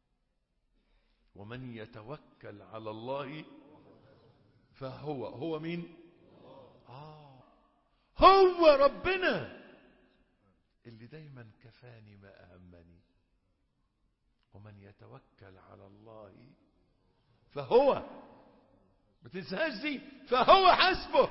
ومن يتوكل على الله فهو هو مين آه هو ربنا اللي دايما كفاني ما أهمني ومن يتوكل على الله فهو ما تنساهاش دي فهو حسبه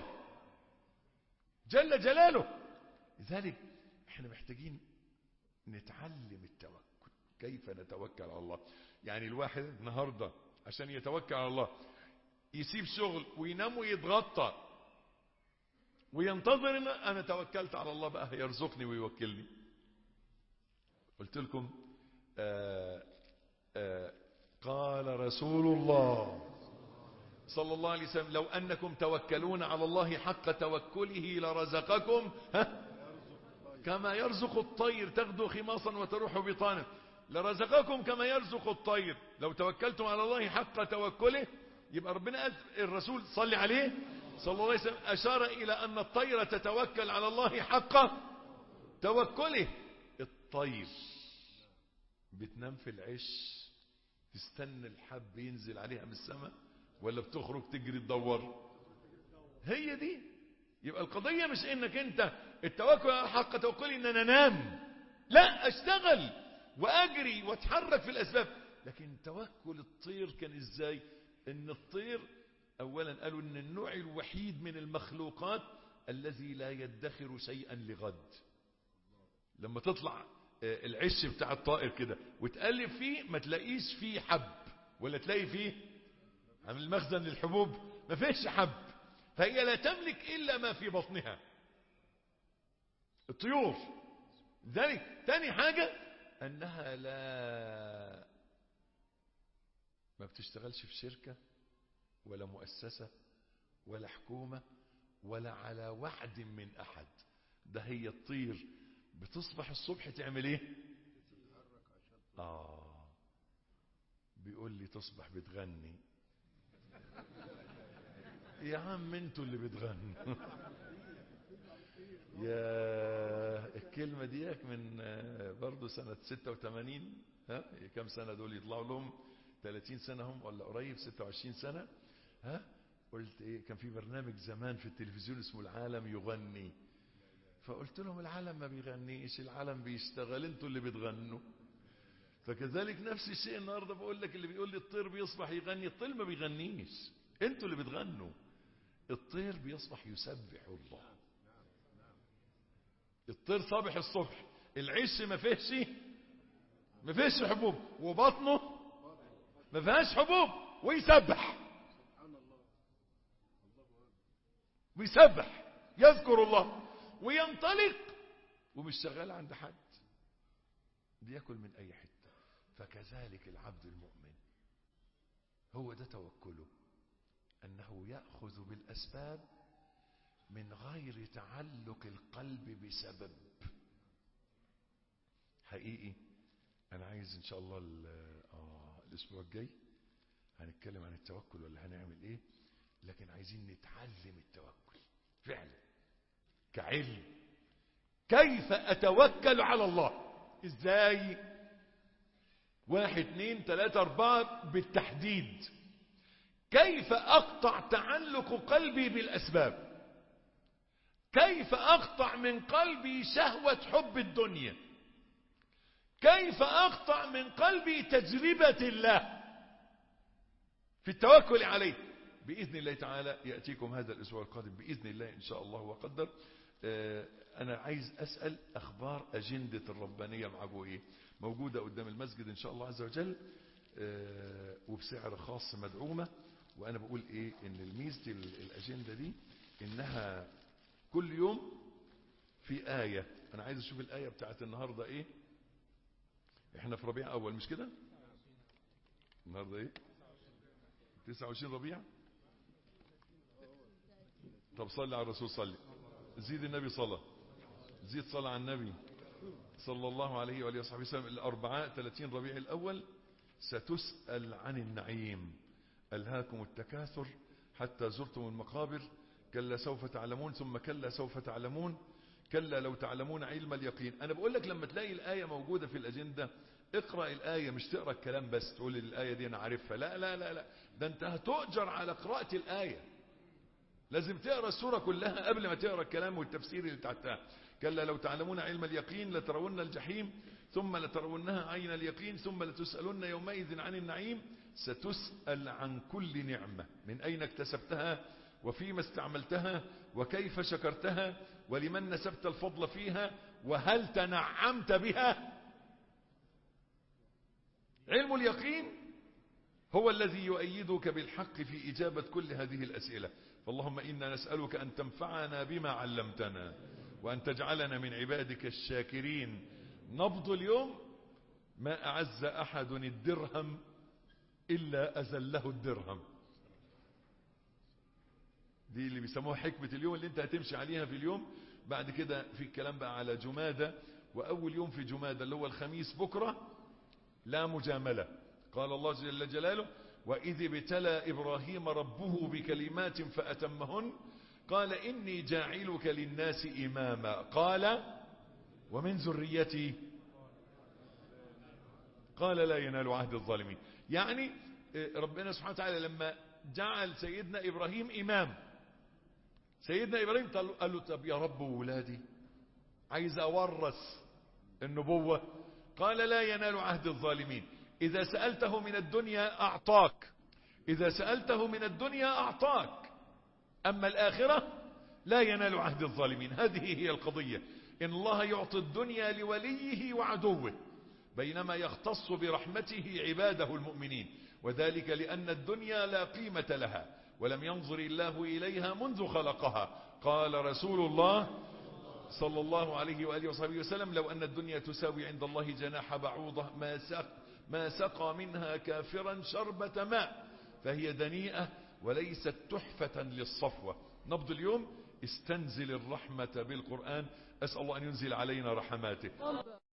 جل جلاله لذلك احنا محتاجين نتعلم التوكل كيف نتوكل على الله يعني الواحد النهاردة عشان يتوكل على الله يسيب شغل وينام ويتغطى وينتظر ان انا توكلت على الله بقى هيرزقني ويوكلني قلت لكم آآ آآ قال رسول الله صلى الله عليه وسلم لو أنكم توكلون على الله حق توكله لرزقكم ها كما يرزق الطير تغدو خماصا وتروح بطانا لرزقكم كما يرزق الطير لو توكلتم على الله حق توكله يبقى ربنا قال الرسول صلي عليه صلى الله عليه وسلم أشار إلى أن الطير تتوكل على الله حق توكله الطير بتنام في العش تستنى الحب ينزل عليها من السماء ولا بتخرج تجري تدور هي دي يبقى القضية مش انك انت التوكل على حق توكلي ان انا انام لا اشتغل واجري واتحرك في الاسباب لكن توكل الطير كان ازاي ان الطير اولا قالوا ان النوع الوحيد من المخلوقات الذي لا يدخر شيئا لغد لما تطلع العش بتاع الطائر كده وتقلب فيه ما تلاقيش فيه حب ولا تلاقي فيه عامل المخزن للحبوب ما فيش حب فهي لا تملك إلا ما في بطنها الطيور ذلك تاني حاجة أنها لا ما بتشتغلش في شركة ولا مؤسسة ولا حكومة ولا على وعد من أحد ده هي الطير بتصبح الصبح تعمل ايه آه بيقول لي تصبح بتغني يا عم انتوا اللي بتغنوا يا الكلمة ديك من برضه سنة 86 ها كم سنة دول يطلعوا لهم 30 سنة هم ولا قريب 26 سنة ها قلت ايه كان في برنامج زمان في التلفزيون اسمه العالم يغني فقلت لهم العالم ما بيغنيش العالم بيشتغل انتوا اللي بتغنوا فكذلك نفس الشيء النهارده بقول لك اللي بيقول لي الطير بيصبح يغني الطير ما بيغنيش انتوا اللي بتغنوا الطير بيصبح يسبح الله الطير صبح الصبح العش ما فيهش ما فيهش حبوب وبطنه ما فيهاش حبوب ويسبح ويسبح يذكر الله وينطلق ومش شغال عند حد بياكل من اي حته فكذلك العبد المؤمن هو ده توكله انه ياخذ بالاسباب من غير تعلق القلب بسبب حقيقي انا عايز ان شاء الله آه الاسبوع الجاي هنتكلم عن التوكل ولا هنعمل ايه لكن عايزين نتعلم التوكل فعلا كعلم كيف اتوكل على الله ازاي واحد اثنين ثلاثة اربعة بالتحديد كيف اقطع تعلق قلبي بالاسباب كيف اقطع من قلبي شهوة حب الدنيا كيف اقطع من قلبي تجربة الله في التوكل عليه بإذن الله تعالى يأتيكم هذا الأسبوع القادم بإذن الله إن شاء الله وقدر أنا عايز أسأل أخبار أجندة الربانية معكم إيه موجودة قدام المسجد إن شاء الله عز وجل وبسعر خاص مدعومة وأنا بقول إيه إن الميزة الأجندة دي إنها كل يوم في آية أنا عايز أشوف الآية بتاعت النهاردة إيه إحنا في ربيع أول مش كده النهاردة إيه 29 ربيع طب صلي على الرسول صلي زيد النبي صلى زيد صلى على النبي صلى الله عليه وآله وصحبه وسلم الأربعاء 30 ربيع الأول ستسأل عن النعيم ألهاكم التكاثر حتى زرتم المقابر كلا سوف تعلمون ثم كلا سوف تعلمون كلا لو تعلمون علم اليقين أنا بقول لك لما تلاقي الآية موجودة في الأجندة اقرأ الآية مش تقرأ الكلام بس تقول الآية دي أنا عارفها لا لا لا لا ده أنت هتؤجر على قراءة الآية لازم تقرا السوره كلها قبل ما تقرا الكلام والتفسير اللي تحتها كلا لو تعلمون علم اليقين لترون الجحيم ثم لترونها عين اليقين ثم لتسالن يومئذ عن النعيم ستسال عن كل نعمه من اين اكتسبتها وفيما استعملتها وكيف شكرتها ولمن نسبت الفضل فيها وهل تنعمت بها علم اليقين هو الذي يؤيدك بالحق في إجابة كل هذه الأسئلة فاللهم إنا نسألك أن تنفعنا بما علمتنا وأن تجعلنا من عبادك الشاكرين نبض اليوم ما أعز أحد الدرهم إلا أزله الدرهم دي اللي بيسموها حكمة اليوم اللي انت هتمشي عليها في اليوم بعد كده في الكلام بقى على جمادة وأول يوم في جمادة اللي هو الخميس بكرة لا مجاملة قال الله جل جلاله وإذ ابتلى إبراهيم ربه بكلمات فأتمهن قال إني جاعلك للناس إماما قال ومن ذريتي قال لا ينال عهد الظالمين يعني ربنا سبحانه وتعالى لما جعل سيدنا إبراهيم إمام سيدنا إبراهيم قال له طب يا رب وولادي عايز أورث النبوة قال لا ينال عهد الظالمين إذا سألته من الدنيا أعطاك إذا سألته من الدنيا أعطاك أما الآخرة لا ينال عهد الظالمين هذه هي القضية إن الله يعطي الدنيا لوليه وعدوه بينما يختص برحمته عباده المؤمنين وذلك لأن الدنيا لا قيمة لها ولم ينظر الله إليها منذ خلقها قال رسول الله صلى الله عليه وآله وصحبه وسلم لو أن الدنيا تساوي عند الله جناح بعوضة ما سق ما سقى منها كافرا شربة ماء فهي دنيئة وليست تحفة للصفوة نبض اليوم استنزل الرحمة بالقرآن أسأل الله أن ينزل علينا رحماته